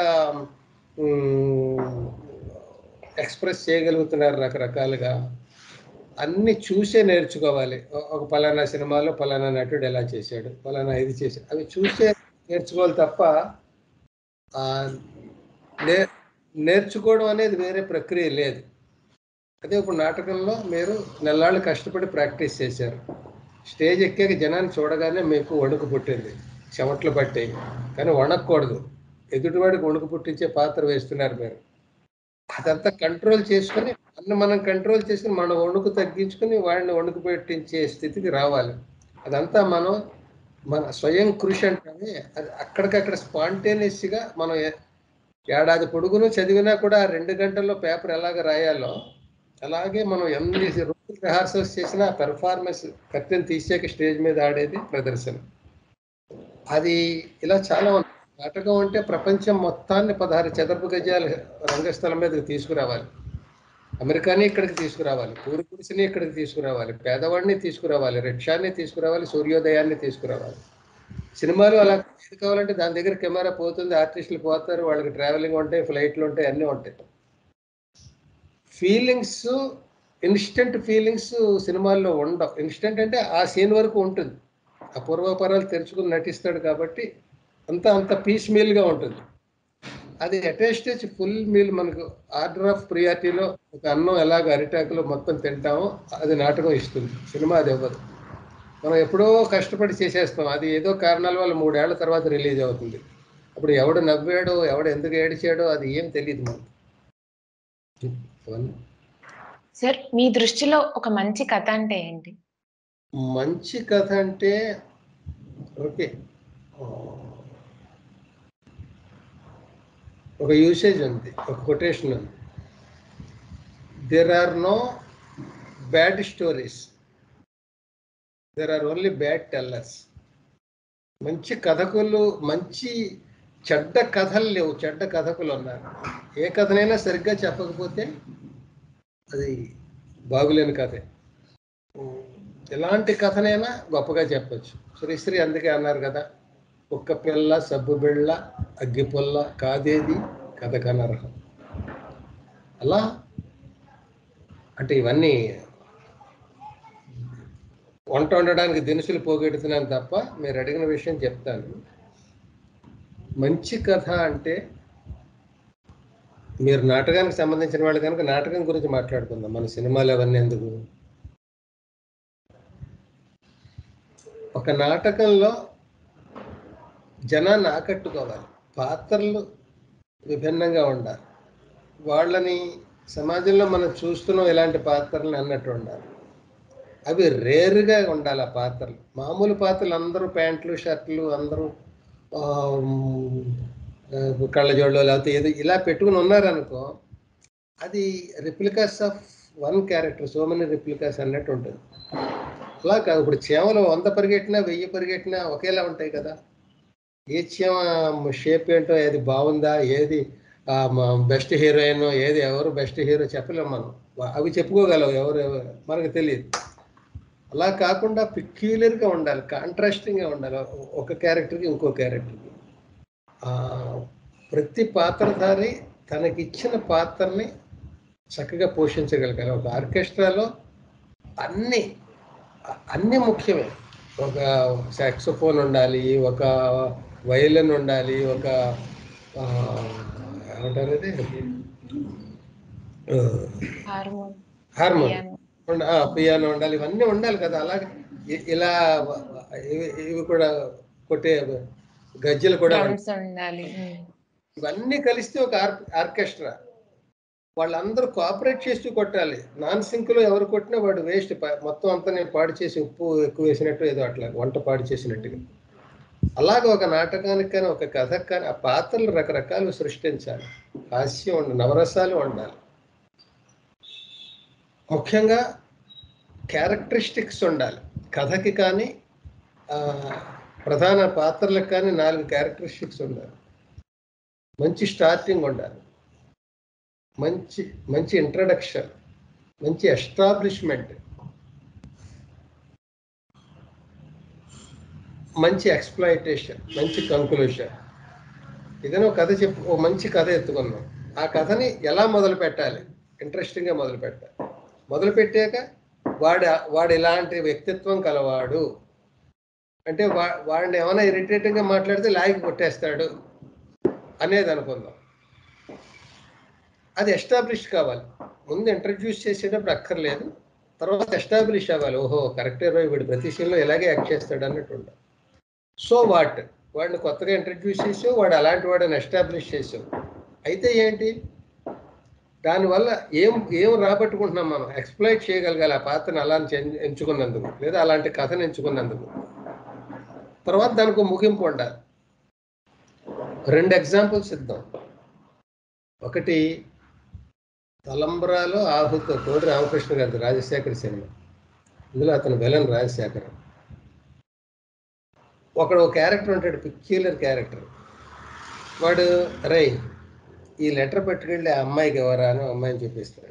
ఎక్స్ప్రెస్ చేయగలుగుతున్నారు రకరకాలుగా అన్ని చూసే నేర్చుకోవాలి ఒ- ఒక పలానా సినిమాలో పలానా నటుడు ఎలా చేశాడు పలానా ఇది చేశాడు అవి చూసే నేర్చుకోవాలి తప్ప ఆ, నే నేర్చుకోవడం అనేది వేరే ప్రక్రియ లేదు అదే ఇప్పుడు నాటకంలో మీరు నెల్లాళ్ళు కష్టపడి ప్రాక్టీస్ చేశారు స్టేజ్ ఎక్కాక జనాన్ని చూడగానే మీకు వణుకు పుట్టింది చెమట్లు పట్టాయి కానీ వణకూడదు ఎదుటివాడికి వణుకు పుట్టించే పాత్ర వేస్తున్నారు మీరు అదంతా కంట్రోల్ చేసుకొని అన్ని మనం కంట్రోల్ చేసుకుని మన వణుకు తగ్గించుకుని వాడిని వణుకు పెట్టించే స్థితికి రావాలి అదంతా మనం మన స్వయం కృషి అంటే అది అక్కడికక్కడ స్పాంటేనియస్గా మనం ఏ- ఏడాది పొడుగును చదివినా కూడా ఆ రెండు గంటల్లో పేపర్ ఎలాగ రాయాలో అలాగే మనం ఎన్ని రోజులు రిహార్సల్స్ చేసినా పెర్ఫార్మెన్స్ కర్టెన్ తీసాక స్టేజ్ మీద ఆడేది ప్రదర్శన అది ఇలా చాలా ఉంది నాటకం అంటే ప్రపంచం మొత్తాన్ని పదహారు చదరపు గజాల రంగస్థలం మీదకి తీసుకురావాలి అమెరికాని ఇక్కడికి తీసుకురావాలి పూరి గుడిసిని ఇక్కడికి తీసుకురావాలి పేదవాడిని తీసుకురావాలి రిక్షాన్ని తీసుకురావాలి సూర్యోదయాన్ని తీసుకురావాలి సినిమాలు అలా ఏది కావాలంటే దాని దగ్గర కెమెరా పోతుంది ఆర్టిస్టులు పోతారు వాళ్ళకి ట్రావెలింగ్ ఉంటాయి ఫ్లైట్లు ఉంటాయి అన్నీ ఉంటాయి ఫీలింగ్స్ ఇన్స్టెంట్ ఫీలింగ్స్ సినిమాల్లో ఉండవు ఇన్స్టెంట్ అంటే ఆ సీన్ వరకు ఉంటుంది ఆ పూర్వపరాలు తెరుచుకుని నటిస్తాడు కాబట్టి అంతా అంత పీస్ మీల్గా ఉంటుంది అది అటేస్టేజ్ ఫుల్ మీల్ మనకు ఆర్డర్ ఆఫ్ ప్రియారిటీలో ఒక అన్నం ఎలాగ అరిటాకులో మొత్తం తింటామో అది నాటకం ఇస్తుంది సినిమా అది ఇవ్వదు మనం ఎప్పుడో కష్టపడి చేసేస్తాం అది ఏదో కారణాల వల్ల మూడేళ్ల తర్వాత రిలీజ్ అవుతుంది అప్పుడు ఎవడు నవ్వాడో ఎవడు ఎందుకు ఏడిచాడో అది ఏం తెలియదు మనకు అవన్నీ. సార్ మీ దృష్టిలో ఒక మంచి కథ అంటే ఏంటి మంచి కథ అంటే ఓకే ఒక యూసేజ్ ఉంది ఒక కొటేషన్ ఉంది there are no bad stories there are only bad tellers మంచి కథకులు మంచి చెడ్డ కథలు లేవు చెడ్డ కథకులు ఉన్నారు ఏ కథనైనా సరిగ్గా చెప్పకపోతే అది బాగులేని కథే ఎలాంటి కథనైనా గొప్పగా చెప్పొచ్చు శ్రీశ్రీ అందుకే అన్నారు కదా కుక్క పిల్ల సబ్బు బిళ్ళ అగ్గి పుల్ల కాదేది కథ కనరహం అలా అంటే ఇవన్నీ వంట వండడానికి దినుసులు పోగొడుతున్నాను తప్ప మీరు అడిగిన విషయం చెప్తాను మంచి కథ అంటే మీరు నాటకానికి సంబంధించిన వాళ్ళు కనుక నాటకం గురించి మాట్లాడుకుందాం మన సినిమాలు అవన్నీ ఎందుకు ఒక నాటకంలో జనాన్ని ఆకట్టుకోవాలి పాత్రలు విభిన్నంగా ఉండాలి వాళ్ళని సమాజంలో మనం చూస్తున్నాం ఇలాంటి పాత్రలు అన్నట్టు ఉండాలి అవి రేరుగా ఉండాలి ఆ పాత్రలు మామూలు పాత్రలు అందరూ ప్యాంట్లు షర్ట్లు అందరూ ఆమ్, ఆ, కళ్ళజోళ్ళు లేకపోతే ఏదో ఇలా పెట్టుకుని ఉన్నారనుకో అది replicas of one character so many replicas అన్నట్టు ఉంటుంది అలా కాదు ఇప్పుడు చీమలు వంద పరిగెట్టినా వెయ్యి పరిగెట్టినా ఒకేలా ఉంటాయి కదా ఏ చీమ షేప్ ఏంటో ఏది బాగుందా ఏది బెస్ట్ హీరోయిన్ ఏది ఎవరు బెస్ట్ హీరో చెప్పలేము మనం వా- అవి చెప్పుకోగలవు ఎవరు ఎవరు మనకు తెలియదు అలా కాకుండా పిక్యులర్గా ఉండాలి కాంట్రాస్టింగ్గా ఉండాలి ఒక క్యారెక్టర్కి ఇంకో క్యారెక్టర్కి ప్రతి పాత్రధారి తనకిచ్చిన పాత్రని చక్కగా పోషించగలగాలి ఒక ఆర్కెస్ట్రాలో అన్ని అ- అన్నీ ముఖ్యమే ఒక సాక్సోఫోన్ ఉండాలి ఒక వయలిన్ ఉండాలి ఒక ఆ, ఏమంటారు అది ఆ, హార్మోన్ హార్మోన్ పియానో ఉండ- ఆ, పియానో ఉండాలి ఇవన్నీ ఉండాలి కదా అలాగే ఇ- ఇలా ఇవి ఇవి కూడా కొట్టే గజ్జలు కూడా ఉండాలి. డ్రమ్స్ ఉండాలి ఉమ్. ఇవన్నీ కలిస్తే ఒక ఆర్ ఆర్కెస్ట్రా వాళ్ళందరూ కోఆపరేట్ చేస్తూ కొట్టాలి నాన్ సింక్లో ఎవరు కొట్టినా వాడు వేస్ట్ మొత్తం అంతా నేను పాడు చేసి ఉప్పు ఎక్కువ వేసినట్టు ఏదో అట్లా వంట పాడు చేసినట్టుగా అలాగే ఒక నాటకానికి కానీ ఒక కథకు కానీ ఆ పాత్రలు రకరకాలు సృష్టించాలి హాస్యం ఉండాలి నవరసాలు ఉండాలి ముఖ్యంగా క్యారెక్టరిస్టిక్స్ ఉండాలి కథకి కానీ ఆ, ప్రధాన పాత్రలకు కానీ నాలుగు క్యారెక్టరిస్టిక్స్ ఉండాలి మంచి స్టార్టింగ్ ఉండాలి మంచి మంచి ఇంట్రడక్షన్ మంచి ఎస్టాబ్లిష్మెంట్ మంచి ఎక్స్ప్లాయిటేషన్ మంచి కంక్లూషన్ ఏదైనా ఒక కథ చెప్పు ఓ మంచి కథ ఎత్తుకున్నాం ఆ కథని ఎలా మొదలు పెట్టాలి ఇంట్రెస్టింగ్గా మొదలు పెట్టాలి మొదలు పెట్టాక వాడు వాడు ఇలాంటి వ్యక్తిత్వం కలవాడు అంటే వా వాడిని ఏమైనా ఇరిటేటింగ్గా మాట్లాడితే లాగి కొట్టేస్తాడు అనేది అనుకుందాం అది ఎస్టాబ్లిష్ కావాలి ముందు ఇంట్రడ్యూస్ చేసేటప్పుడు అక్కర్లేదు తర్వాత ఎస్టాబ్లిష్ అవ్వాలి ఓహో కరెక్టే రోయ్ వీడు ప్రతి సీన్లో ఇలాగే యాక్ట్ చేస్తాడు అన్నట్టు ఉండాలి సో వాట్ వాడిని కొత్తగా ఇంట్రడ్యూస్ చేసావు వాడు అలాంటి వాడిని ఎస్టాబ్లిష్ చేసావు అయితే ఏంటి దానివల్ల ఏం ఏం రాబట్టుకుంటున్నాం మనం ఎక్స్ప్లైట్ చేయగలగాలి ఆ పాత్రను అలా ఎంచు- ఎంచుకున్నందుకు లేదా అలాంటి కథను ఎంచుకున్నందుకు తర్వాత దానికి ఒక ముగింపు ఉండాలి రెండు ఎగ్జాంపుల్స్ ఇద్దాం ఒకటి తలంబ్రాలో ఆహుతో కోడి రామకృష్ణ గారి రాజశేఖర్ సినిమా ఇందులో అతను విలన్ రాజశేఖర్ ఒకడు ఒక క్యారెక్టర్ ఉంటాడు పిక్యులర్ క్యారెక్టర్ వాడు రై ఈ లెటర్ పట్టుకెళ్ళి ఆ అమ్మాయికి ఎవరా అని అమ్మాయిని చూపిస్తాడు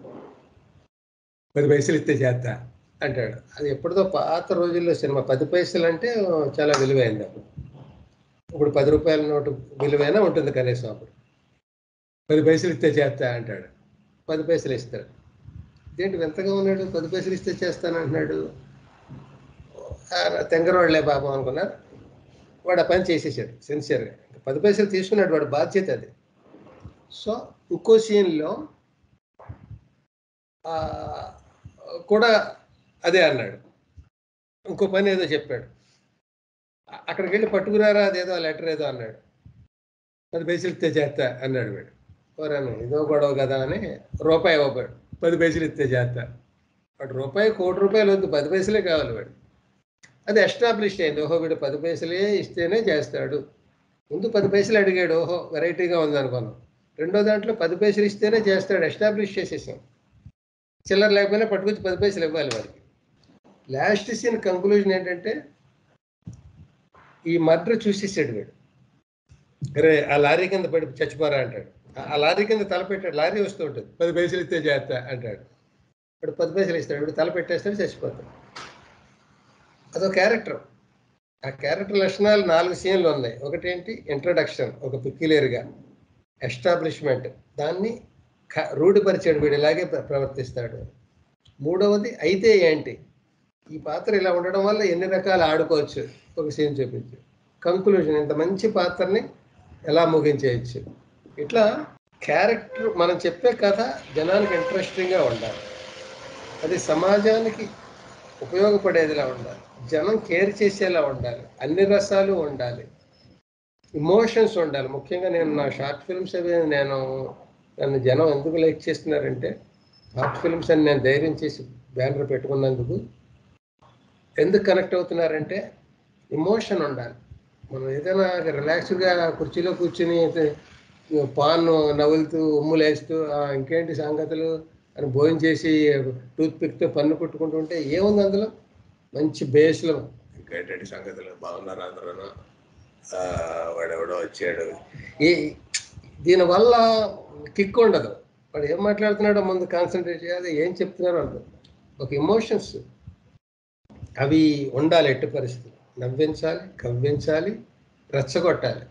పది పైసలు ఇస్తే చేస్తా అంటాడు అది ఎప్పుడుదో పాత రోజుల్లో సినిమా పది పైసలు అంటే చాలా విలువైంది అప్పుడు ఇప్పుడు పది రూపాయల నోటు విలువైనా ఉంటుంది కనీసం అప్పుడు పది పైసలు ఇస్తే చేస్తా అంటాడు పది పైసలు ఇస్తాడు ఇదేంటి వింతగా ఉన్నాడు పది పైసలు ఇస్తే చేస్తానంటున్నాడు ఆ, తెంగరోళ్ళే పాపం అనుకున్నారు వాడు ఆ పని చేసేసాడు సిన్సియర్గా పది పైసలు తీసుకున్నాడు వాడు బాధ్యత అది సో ఇంకో సీన్లో ఆ, కూడా అదే అన్నాడు ఇంకో పని ఏదో చెప్పాడు అ- అక్కడికి వెళ్ళి పట్టుకురారా అదేదో లెటర్ ఏదో అన్నాడు పది పైసలు ఇస్తే చేస్తా అన్నాడు వీడు ఓరాను ఇదో గొడవ కదా అని రూపాయి ఇవ్వబోయాడు పది పైసలు ఇస్తే చేస్తా వాడు రూపాయి కోటి రూపాయలు వద్దు పది పైసలే కావాలి వాడు అది ఎస్టాబ్లిష్ అయింది ఓహో వీడు పది పైసలే ఇస్తేనే చేస్తాడు ముందు పది పైసలు అడిగాడు ఓహో వెరైటీగా ఉంది అనుకున్నాం రెండో దాంట్లో పది పైసలు ఇస్తేనే చేస్తాడు ఎస్టాబ్లిష్ చేసేసాం చిల్లర లేకపోయినా పట్టుకొచ్చి పది పైసలు ఇవ్వాలి వాడికి లాస్ట్ సీన్ కంక్లూజన్ ఏంటంటే ఈ మర్డర్ చూసేసాడు వీడు అరే ఆ లారీ కింద పడి చచ్చిపోరా అంటాడు ఆ- ఆ లారీ కింద తల పెట్టాడు లారీ వస్తూ ఉంటుంది పది పైసలు ఇస్తే చేస్తా అంటాడు ఇప్పుడు పది పైసలు ఇస్తాడు ఇప్పుడు తల పెట్టేస్తాడు చచ్చిపోతాడు అదో క్యారెక్టర్ ఆ క్యారెక్టర్ లక్షణాలు నాలుగు సీన్లు ఉన్నాయి ఒకటి ఏంటి ఇంట్రడక్షన్ ఒక పిక్యులర్గా ఎస్టాబ్లిష్మెంట్ దాన్ని క- రూఢిపరిచాడు వీడు ఇలాగే ప్ర- ప్రవర్తిస్తాడు మూడవది అయితే ఏంటి ఈ పాత్ర ఇలా ఉండడం వల్ల ఎన్ని రకాలు ఆడుకోవచ్చు ఒక సీన్ చూపించు కంక్లూజన్ ఇంత మంచి పాత్రని ఎలా ముగించేయచ్చు ఇట్లా క్యారెక్టర్ మనం చెప్పే కథ జనానికి ఇంట్రెస్టింగ్గా ఉండాలి అది సమాజానికి ఉపయోగపడేదిలా ఉండాలి జనం కేర్ చేసేలా ఉండాలి అన్ని రసాలు ఉండాలి ఇమోషన్స్ ఉండాలి ముఖ్యంగా నేను నా షార్ట్ ఫిల్మ్స్ అవి నేను నన్ను జనం ఎందుకు లైక్ చేస్తున్నారంటే షార్ట్ ఫిల్మ్స్ అని నేను ధైర్యం చేసి బ్యానర్ పెట్టుకున్నందుకు ఎందుకు కనెక్ట్ అవుతున్నారంటే ఇమోషన్ ఉండాలి మనం ఏదైనా రిలాక్స్డ్గా కుర్చీలో కూర్చుని పాన్ నవ్వులుతూ ఉమ్ములేస్తూ "ఆ, ఇంకేంటి సంగతులు అని భోజనం చేసి టూత్ పిక్తో పన్ను కొట్టుకుంటూ ఉంటే ఏముంది అందులో మంచి బేస్లో ఇంకేంటి సంగతులు బాగున్నారు అందరూ వాడెవడో వచ్చాడు ఈ దీనివల్ల కిక్ ఉండదు వాడు ఏం మాట్లాడుతున్నాడో ముందు కాన్సన్ట్రేట్ చేయాలి ఏం చెప్తున్నారో అర్థం ఒక ఎమోషన్స్ అవి ఉండాలి ఎట్టి పరిస్థితి నవ్వించాలి కవ్వించాలి రెచ్చగొట్టాలి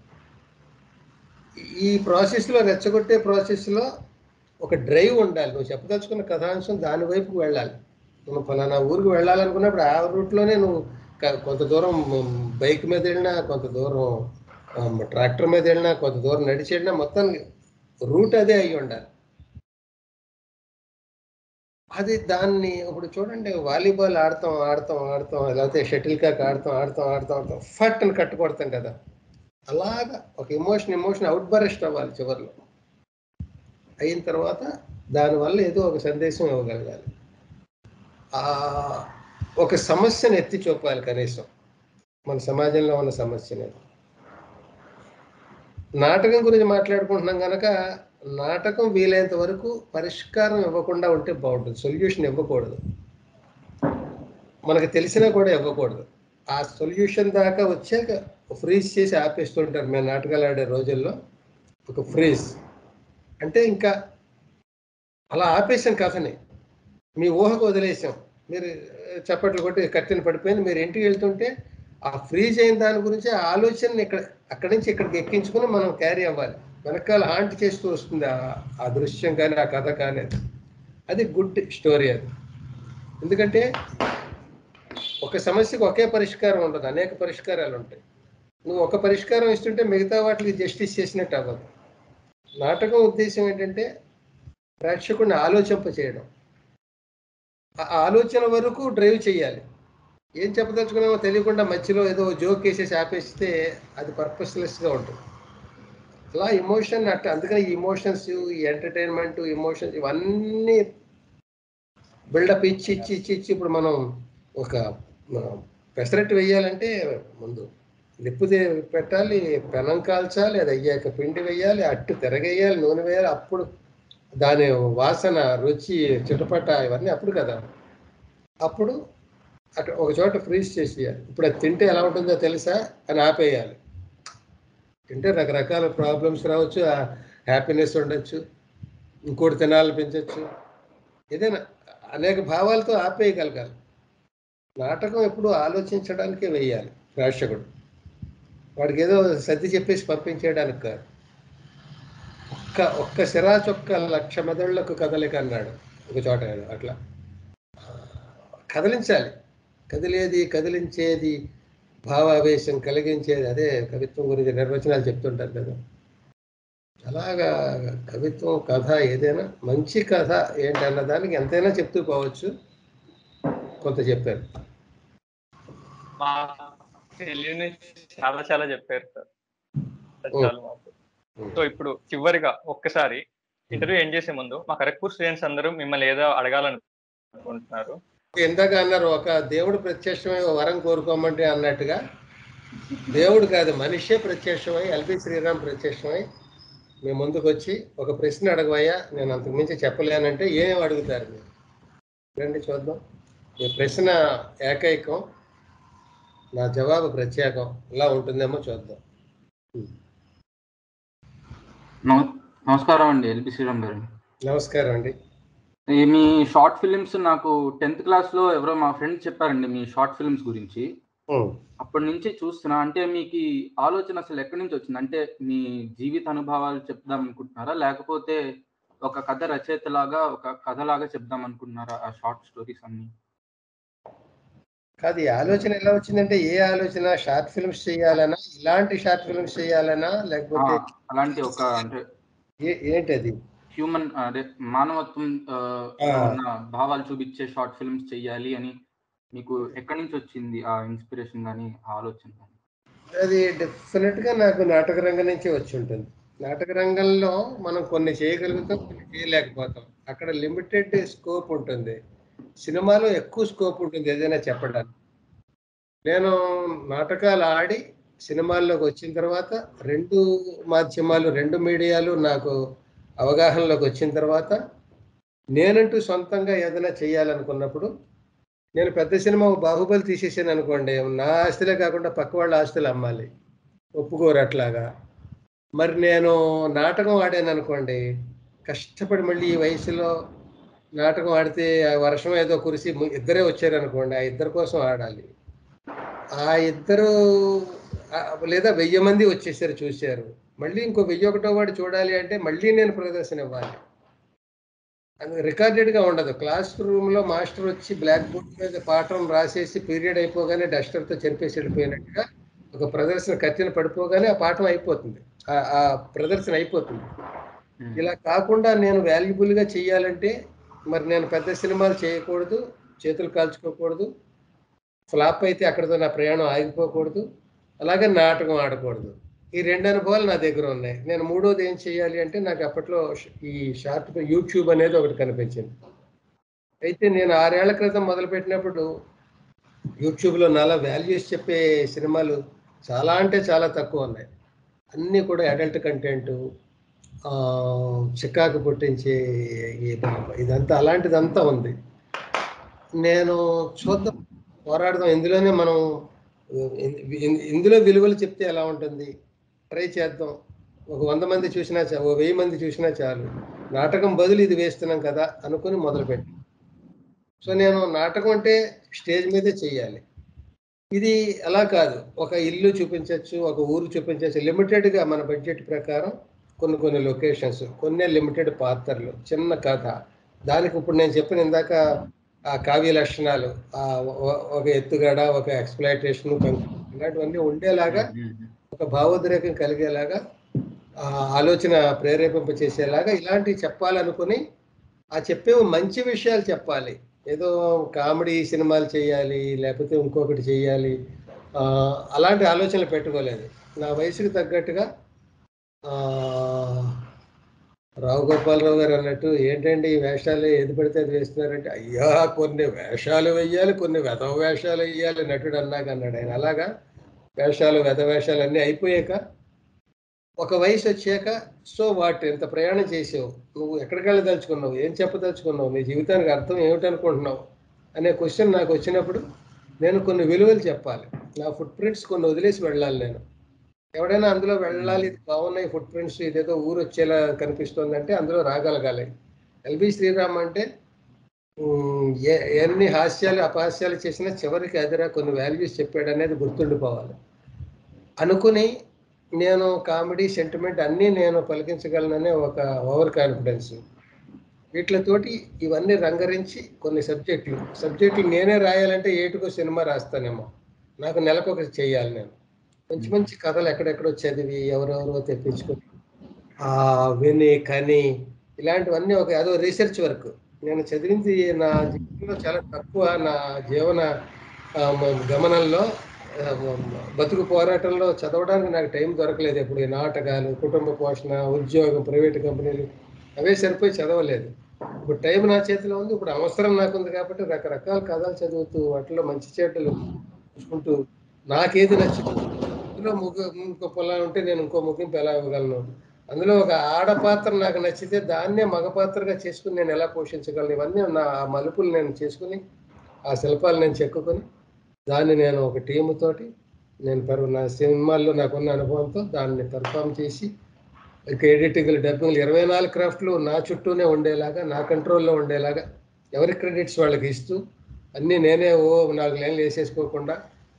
ఈ ప్రాసెస్లో రెచ్చగొట్టే ప్రాసెస్లో ఒక డ్రైవ్ ఉండాలి నువ్వు చెప్పదలుచుకున్న కథాంశం దాని వైపుకు వెళ్ళాలి నువ్వు ఫలానా ఊరికి వెళ్ళాలనుకున్నప్పుడు ఆ రూట్లోనే నువ్వు క- కొంత దూరం బైక్ మీద వెళ్ళినా కొంత దూరం ఆ, ట్రాక్టర్ మీద వెళ్ళినా కొంత దూరం నడిచి వెళ్ళినా మొత్తం రూట్ అదే అయి ఉండాలి అది దాన్ని ఇప్పుడు చూడండి వాలీబాల్ ఆడతాం ఆడతాం ఆడతాం లేకపోతే షటిల్ కాక్ ఆడతాం ఆడతాం ఆడతాం ఆడతాం ఫట్ అని కట్టుకొడతాం కదా అలాగా ఒక ఎమోషన్ ఎమోషన్ అవుట్ బరెస్ట్ అవ్వాలి చివరిలో అయిన తర్వాత దానివల్ల ఏదో ఒక సందేశం ఇవ్వగలగాలి ఆ ఒక సమస్యను ఎత్తి చూపాలి కనీసం మన సమాజంలో ఉన్న సమస్యని నాటకం గురించి మాట్లాడుకుంటున్నాం కనుక నాటకం వీలైనంత వరకు పరిష్కారం ఇవ్వకుండా ఉంటే బాగుంటుంది సొల్యూషన్ ఇవ్వకూడదు మనకు తెలిసినా కూడా ఇవ్వకూడదు ఆ సొల్యూషన్ దాకా వచ్చాక ఫ్రీజ్ చేసి ఆపేస్తుంటారు మేము నాటకాలు ఆడే రోజుల్లో ఒక ఫ్రీజ్ అంటే ఇంకా అలా ఆపేసాం కథని మీ ఊహకు వదిలేసాం మీరు చప్పట్లు కొట్టి కత్తిని పడిపోయింది మీరు ఇంటికి వెళ్తుంటే ఆ ఫ్రీజ్ అయిన దాని గురించి ఆ ఆలోచనని ఇక్కడ అక్కడి నుంచి ఇక్కడికి ఎక్కించుకుని మనం క్యారీ అవ్వాలి వెనకాల హాంట్ చేస్తూ వస్తుంది ఆ- ఆ దృశ్యం కానీ ఆ కథ కానీ అది. అది గుడ్ స్టోరీ అది ఎందుకంటే ఒక సమస్యకు ఒకే పరిష్కారం ఉండదు అనేక పరిష్కారాలు ఉంటాయి నువ్వు ఒక పరిష్కారం ఇస్తుంటే మిగతా వాటికి జస్టిస్ చేసినట్టు అవ్వదు నాటకం ఉద్దేశం ఏంటంటే ప్రేక్షకుడిని ఆలోచింప చేయడం ఆ ఆలోచన వరకు డ్రైవ్ చేయాలి ఏం చెప్పదలుచుకున్నామో తెలియకుండా మధ్యలో ఏదో జోక్ వేసేసి ఆపేస్తే అది పర్పస్లెస్గా ఉంటుంది అలా ఇమోషన్ అట్లా అందుకని ఈ ఇమోషన్స్ ఈ ఎంటర్టైన్మెంట్ ఇమోషన్స్ ఇవన్నీ బిల్డప్ ఇచ్చి ఇచ్చి ఇచ్చి ఇచ్చి ఇప్పుడు మనం ఒక ఆ, పెసరట్టు వేయాలంటే ముందు నిప్పు దే- పెట్టాలి పెనం కాల్చాలి అది అయ్యాక పిండి వేయాలి అట్టు తిరగేయాలి నూనె వేయాలి అప్పుడు దాని వాసన రుచి చిటపట ఇవన్నీ అప్పుడు కదా అప్పుడు అక్కడ ఒక చోట ఫ్రీజ్ చేసేయాలి ఇప్పుడు అది తింటే ఎలా ఉంటుందో తెలుసా అని ఆపేయాలి తింటే రకరకాల ప్రాబ్లమ్స్ రావచ్చు హ్యాపీనెస్ ఉండొచ్చు ఇంకోటి తినాలనిపించవచ్చు ఏదైనా అనేక భావాలతో ఆపేయగలగాలి నాటకం ఎప్పుడు ఆలోచించడానికే వేయాలి ప్రేక్షకుడు వాడికి ఏదో సర్ది చెప్పేసి పంపించేయడానికి కాదు ఒక్క ఒక్క సిరా చొక్క లక్ష మెదళ్లకు కదలిక అన్నాడు ఒక చోట ఆయన అట్లా కదిలించాలి కదిలేది కదిలించేది భావావేశం కలిగించేది అదే కవిత్వం గురించి నిర్వచనాలు చెప్తుంటారు కదా అలాగా కవిత్వం కథ ఏదైనా మంచి కథ ఏంటన్న దానికి ఎంతైనా చెప్తూ పోవచ్చు కొంత చెప్పారు మా తెలియని చాలా చాలా చెప్పారు సార్ అది చాలు మాకు సో ఇప్పుడు చివరిగా ఒక్కసారి ఇంటర్వ్యూ ఎండ్ చేసే ముందు మా కరెక్ట్పూర్ స్టూడెంట్స్ అందరూ మిమ్మల్ని ఏదో అడగాలనుకుంటున్నారు ఇందాక అన్నారు ఒక దేవుడు ప్రత్యక్షమై ఓ వరం కోరుకోమంటే అన్నట్టుగా దేవుడు కాదు మనిషే ప్రత్యక్షమై ఎల్బి శ్రీరామ్ ప్రత్యక్షమై మీ ముందుకు వచ్చి ఒక ప్రశ్న అడగవయ్యా నేను అంతకు మించి చెప్పలేనంటే ఏం అడుగుతారు మీరు రండి చూద్దాం మీ ప్రశ్న ఏకైకం నా జవాబు ప్రత్యేకం ఇలా ఉంటుందేమో చూద్దాం నమ- నమస్కారం అండి ఎల్బి శ్రీరామ్ గారు నమస్కారం అండి ఈ మీ షార్ట్ ఫిలిమ్స్ నాకు టెన్త్ క్లాస్ లో ఎవరో మా ఫ్రెండ్ చెప్పారండి మీ షార్ట్ ఫిలిమ్స్ గురించి అప్పటి నుంచి చూస్తున్నా అంటే మీకు ఈ ఆలోచన అసలు ఎక్కడి నుంచి వచ్చింది అంటే మీ జీవిత అనుభవాలు చెప్దాం అనుకుంటున్నారా లేకపోతే ఒక కథ రచయితలాగా ఒక కథలాగా చెప్దాం అనుకుంటున్నారా ఆ షార్ట్ స్టోరీస్ అన్ని కాదు ఈ ఆలోచన ఎలా వచ్చిందంటే ఏ ఆలోచన షార్ట్ ఫిల్మ్స్ చేయాలనా ఇలాంటి షార్ట్ ఫిల్మ్స్ చేయాలనా ఆ, లేకపోతే అలాంటి ఒక అంటే ఏ- ఏంటి అది హ్యూమన్ అదే మానవత్వం ఆ, ఆ. ఉన్న భావాలు చూపించే షార్ట్ ఫిల్మ్స్ చెయ్యాలి అని మీకు ఎక్కడి నుంచి వచ్చింది ఆ ఇన్స్పిరేషన్ కానీ ఆ ఆలోచన కానీ అది డెఫినెట్ గా నాకు నాటక రంగం నుంచి వచ్చి ఉంటుంది నాటక రంగంలో మనం కొన్ని చేయగలుగుతాం కొన్ని చేయలేకపోతాం అక్కడ లిమిటెడ్ స్కోప్ ఉంటుంది సినిమాలో ఎక్కువ స్కోప్ ఉంటుంది ఏదైనా చెప్పడానికి నేను నాటకాలు ఆడి సినిమాల్లోకి వచ్చిన తర్వాత రెండు మాధ్యమాలు రెండు మీడియాలు నాకు అవగాహనలోకి వచ్చిన తర్వాత నేనంటూ సొంతంగా ఏదైనా చేయాలనుకున్నప్పుడు నేను పెద్ద సినిమా బాహుబలి తీసేసాను అనుకోండి నా ఆస్తులే కాకుండా పక్క వాళ్ళ ఆస్తులు అమ్మాలి ఒప్పుకోరు అట్లాగా మరి నేను నాటకం ఆడాను అనుకోండి కష్టపడి మళ్ళీ ఈ వయసులో నాటకం ఆడితే ఆ వర్షం ఏదో కురిసి ము- ఇద్దరే వచ్చారు అనుకోండి ఆ ఇద్దరి కోసం ఆడాలి ఆ ఇద్దరు ఆ, లేదా వెయ్యి మంది వచ్చేసారు చూశారు మళ్ళీ ఇంకో వెయ్యి ఒకటో వాడు చూడాలి అంటే మళ్ళీ నేను ప్రదర్శన ఇవ్వాలి అది రికార్డెడ్గా ఉండదు క్లాస్ రూమ్లో మాస్టర్ వచ్చి బ్లాక్ బోర్డ్ మీద పాఠం రాసేసి పీరియడ్ అయిపోగానే డస్టర్తో చెరిపేసి వెళ్ళిపోయినట్టుగా ఒక ప్రదర్శన కత్తిన పడిపోగానే ఆ పాఠం అయిపోతుంది ఆ- ఆ ప్రదర్శన అయిపోతుంది ఇలా కాకుండా నేను వాల్యుబుల్గా చేయాలంటే మరి నేను పెద్ద సినిమాలు చేయకూడదు చేతులు కాల్చుకోకూడదు ఫ్లాప్ అయితే అక్కడితో నా ప్రయాణం ఆగిపోకూడదు అలాగే నాటకం ఆడకూడదు ఈ రెండు అనుభవాలు నా దగ్గర ఉన్నాయి నేను మూడోది ఏం చేయాలి అంటే నాకు అప్పట్లో ష- ఈ షార్ట్ ఫిల్మ్ యూట్యూబ్ అనేది ఒకటి కనిపించింది అయితే నేను ఆరేళ్ల క్రితం మొదలుపెట్టినప్పుడు యూట్యూబ్లో నాలా వాల్యూస్ చెప్పే సినిమాలు చాలా అంటే చాలా తక్కువ ఉన్నాయి అన్నీ కూడా అడల్ట్ కంటెంట్ చికాకు పుట్టించే ఈ ఇదంతా అలాంటిదంతా ఉంది నేను చూద్దాం పోరాడదాం ఇందులోనే మనం ఇన్- ఇన్- ఇందులో విలువలు చెప్తే ఎలా ఉంటుంది ట్రై చేద్దాం ఒక వంద మంది చూసినా చాలు ఓ వెయ్యి మంది చూసినా చాలు నాటకం బదులు ఇది వేస్తున్నాం కదా అనుకుని మొదలుపెట్టి సో నేను నాటకం అంటే స్టేజ్ మీదే చెయ్యాలి ఇది అలా కాదు ఒక ఇల్లు చూపించవచ్చు ఒక ఊరు చూపించవచ్చు లిమిటెడ్గా మన బడ్జెట్ ప్రకారం కొన్ని కొన్ని లొకేషన్స్ కొన్ని లిమిటెడ్ పాత్రలు చిన్న కథ దానికి ఇప్పుడు నేను చెప్పిన ఇందాక ఆ కావ్య లక్షణాలు ఆ ఒ- ఒక ఎత్తుగడ ఒక ఎక్స్ప్లైటేషన్ ఇలాంటివన్నీ ఉండేలాగా ఒక భావోద్రేకం కలిగేలాగా ఆ ఆలోచన ప్రేరేపింప చేసేలాగా ఇలాంటివి చెప్పాలనుకుని ఆ చెప్పే మంచి విషయాలు చెప్పాలి ఏదో కామెడీ సినిమాలు చేయాలి లేకపోతే ఇంకొకటి చేయాలి ఆ, అలాంటి ఆలోచనలు పెట్టుకోలేదు నా వయసుకు తగ్గట్టుగా ఆ, రావు గోపాలరావు గారు అన్నట్టు ఏంటండి ఈ వేషాలు ఏది పడితే అది వేస్తున్నారంటే అయ్యా కొన్ని వేషాలు వెయ్యాలి కొన్ని వెధవ వేషాలు వెయ్యాలి నటుడు అన్నాక అన్నాడు ఆయన అలాగా వేషాలు వెధ వేషాలు అన్నీ అయిపోయాక ఒక వయసు వచ్చాక సో వాటి ఎంత ప్రయాణం చేసావు నువ్వు ఎక్కడికి వెళ్ళదలుచుకున్నావు ఏం చెప్పదలుచుకున్నావు నీ జీవితానికి అర్థం ఏమిటనుకుంటున్నావు అనే క్వశ్చన్ నాకు వచ్చినప్పుడు నేను కొన్ని విలువలు చెప్పాలి నా ఫుట్ ప్రింట్స్ కొన్ని వదిలేసి వెళ్ళాలి నేను ఎవడైనా అందులో వెళ్ళాలి ఇది బాగున్నాయి ఫుట్ ప్రింట్స్ ఇదేదో ఊరు వచ్చేలా కనిపిస్తుంది అంటే అందులో రాగలగాలి ఎల్బి శ్రీరామ్ అంటే ఉమ్, ఏ- ఎన్ని హాస్యాలు అపహాస్యాలు చేసినా చివరికి అదిరా కొన్ని వాల్యూస్ చెప్పాడు అనేది గుర్తుండిపోవాలి అనుకుని నేను కామెడీ సెంటిమెంట్ అన్నీ నేను పలికించగలననే ఒక ఓవర్ కాన్ఫిడెన్స్ వీటితోటి ఇవన్నీ రంగరించి కొన్ని సబ్జెక్టులు సబ్జెక్టులు నేనే రాయాలంటే ఏటుకో సినిమా రాస్తానేమో నాకు నెలకొకటి చేయాలి నేను మంచి మంచి కథలు ఎక్కడెక్కడో చదివి ఎవరెవరో తెప్పించుకొని ఆ విని కని ఇలాంటివన్నీ ఒక అదో రీసెర్చ్ వర్క్ నేను చదివింది నా జీవితంలో చాలా తక్కువ నా జీవన ఆ, మ- గమనంలో ఆ, మ- బతుకు పోరాటంలో చదవడానికి నాకు టైం దొరకలేదు ఎప్పుడు ఈ నాటకాలు కుటుంబ పోషణ ఉద్యోగం ప్రైవేట్ కంపెనీలు అవే సరిపోయి చదవలేదు ఇప్పుడు టైం నా చేతిలో ఉంది ఇప్పుడు అవసరం నాకుంది కాబట్టి రకరకాల కథలు చదువుతూ వాటిలో మంచి చెడ్డలు చూసుకుంటూ నాకేది నచ్చుతుంది అందులో ముగ్గు ఇంకో పొలం ఉంటే నేను ఇంకో ముగింపు ఎలా ఇవ్వగలను అందులో ఒక ఆడ పాత్ర నాకు నచ్చితే దాన్నే మగ పాత్రగా చేసుకుని నేను ఎలా పోషించగలను ఇవన్నీ నా ఆ మలుపులు నేను చేసుకుని ఆ శిల్పాలు నేను చెక్కుకొని దాన్ని నేను ఒక టీము తోటి నేను పరు నా సినిమాల్లో నాకున్న అనుభవంతో దాన్ని పెర్ఫామ్ చేసి ఇక ఎడిటింగ్లు డబ్బింగ్లు ఇరవై నాలుగు క్రాఫ్ట్లు నా చుట్టూనే ఉండేలాగా నా కంట్రోల్లో ఉండేలాగా ఎవరి క్రెడిట్స్ వాళ్ళకి ఇస్తూ అన్నీ నేనే ఓ నాలుగు లైన్లు వేసేసుకోకుండా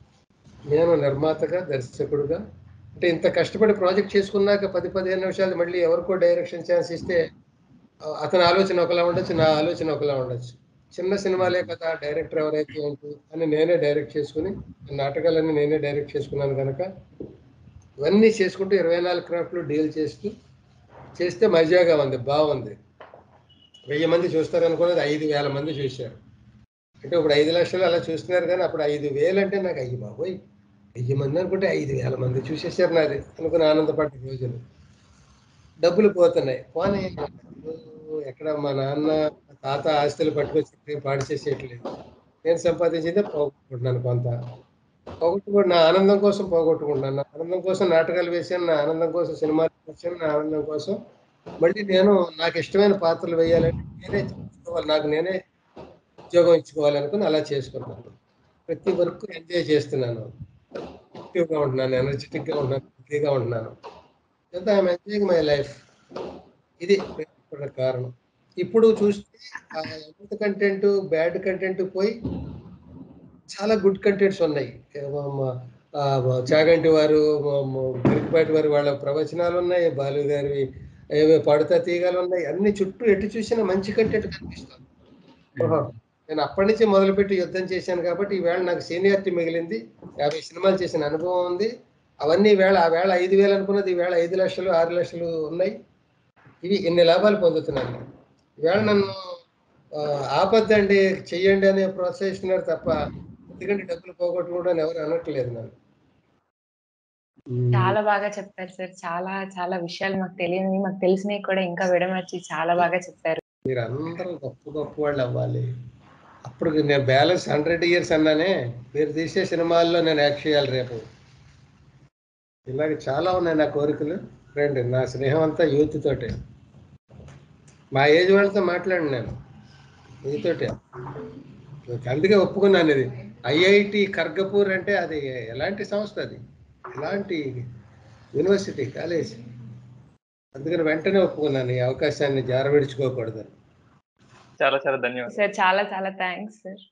నేను నిర్మాతగా దర్శకుడుగా అంటే ఇంత కష్టపడి ప్రాజెక్ట్ చేసుకున్నాక పది పదిహేను నిమిషాలు మళ్ళీ ఎవరికో డైరెక్షన్ ఛాన్స్ ఇస్తే ఆ, అతని ఆలోచన ఒకలా ఉండొచ్చు నా ఆలోచన ఒకలా ఉండొచ్చు చిన్న సినిమాలే కదా డైరెక్టర్ ఎవరైతే ఏంటి అని నేనే డైరెక్ట్ చేసుకుని నాటకాలన్నీ నేనే డైరెక్ట్ చేసుకున్నాను కనుక ఇవన్నీ చేసుకుంటూ ఇరవై నాలుగు క్రాఫ్ట్లు డీల్ చేస్తూ చేస్తే మజాగా ఉంది బాగుంది వెయ్యి మంది చూస్తారు అనుకున్నది ఐదు వేల మంది చూశారు అంటే ఇప్పుడు ఐదు లక్షలు అలా చూస్తున్నారు కానీ అప్పుడు ఐదు వేలు అంటే నాకు అయ్యి బాబోయ్ వెయ్యి మంది అనుకుంటే ఐదు వేల మంది చూసేసారు నాది అనుకుని ఆనందపడ్డ రోజులు డబ్బులు పోతున్నాయి పోనీ ఎక్కడ మా నాన్న తాత ఆస్తులు పట్టుకొచ్చి పాడు చేసేయట్లేదు నేను సంపాదించిందే పోగొట్టుకుంటున్నాను కొంత పోగొట్టుకో నా ఆనందం కోసం పోగొట్టుకుంటున్నాను నా ఆనందం కోసం నాటకాలు వేసాను నా ఆనందం కోసం సినిమాలు వేసాను నా ఆనందం కోసం మళ్ళీ నేను నాకు ఇష్టమైన పాత్రలు వేయాలంటే నేనే చేసుకోవాలి నాకు నేనే ఉద్యోగం ఇచ్చుకోవాలనుకుని అలా చేసుకున్నాను ప్రతి వర్క్ ఎంజాయ్ చేస్తున్నాను యాక్టివ్గా ఉంటున్నాను ఎనర్జెటిక్గా ఉంటున్నాను ఫ్రీగా ఉంటున్నాను అంతా ఐఎమ్ ఎంజాయింగ్ మై లైఫ్ ఇది ప్రేమ కారణం ఇప్పుడు చూస్తే ఆ ఎంత కంటెంట్ బ్యాడ్ కంటెంట్ పోయి చాలా గుడ్ కంటెంట్స్ ఉన్నాయి ఏమో మా- ఆ మా చాగంటి వారు మా- మా గిరికపాటి వారి వాళ్ళ ప్రవచనాలు ఉన్నాయి బాలు గారివి ఏవో పడతా తీగలు ఉన్నాయి అన్ని చుట్టూ ఎటు చూసినా మంచి కట్టేట్టు కనిపిస్తుంది ఓహో, నేను అప్పటి నుంచి మొదలుపెట్టి యుద్ధం చేశాను కాబట్టి ఈవేళ నాకు సీనియారిటీ మిగిలింది యాభై సినిమాలు చేసిన అనుభవం ఉంది అవన్నీ వేళ ఆ వేళ ఐదు వేలు అనుకున్నది ఈవేళ ఐదు లక్షలు ఆరు లక్షలు ఉన్నాయి ఇవి ఇన్ని లాభాలు పొందుతున్నాను నేను. ఈవేళ నన్ను ఆ, ఆపద్దండి చెయ్యండి అని ప్రోత్సహిస్తున్నారు తప్ప ఎందుకంటే డబ్బులు పోగొట్టుకోవడం అని ఎవరు అనట్లేదు నన్ను చాలా బాగా చెప్పారు సార్ చాలా చాలా విషయాలు మాకు తెలియనివి మాకు తెలిసినవి కూడా ఇంకా విడమర్చి చాలా బాగా చెప్పారు మీరు అందరూ గొప్ప గొప్ప వాళ్ళు అవ్వాలి అప్పుడు నేను బ్యాలెన్స్ హండ్రెడ్ ఇయర్స్ అన్నానే మీరు తీసే సినిమాల్లో నేను యాక్ట్ చేయాలి రేపు ఇలాగ చాలా ఉన్నాయి నా కోరికలు రండి నా స్నేహం అంతా యూత్ తోటే మా ఏజ్ వాళ్ళతో మాట్లాడి నేను మీతోటే అందుకే ఒప్పుకున్నాను ఇది ఐఐటి ఖర్గపూర్ అంటే అది ఎలాంటి సంస్థ అది ఎలాంటి యూనివర్సిటీ కాలేజ్ అందుకని వెంటనే ఒప్పుకున్నాను ఈ అవకాశాన్ని జారవిడుచుకోకూడదని చాలా చాలా ధన్యవాదాలు సార్ చాలా చాలా థ్యాంక్స్ సార్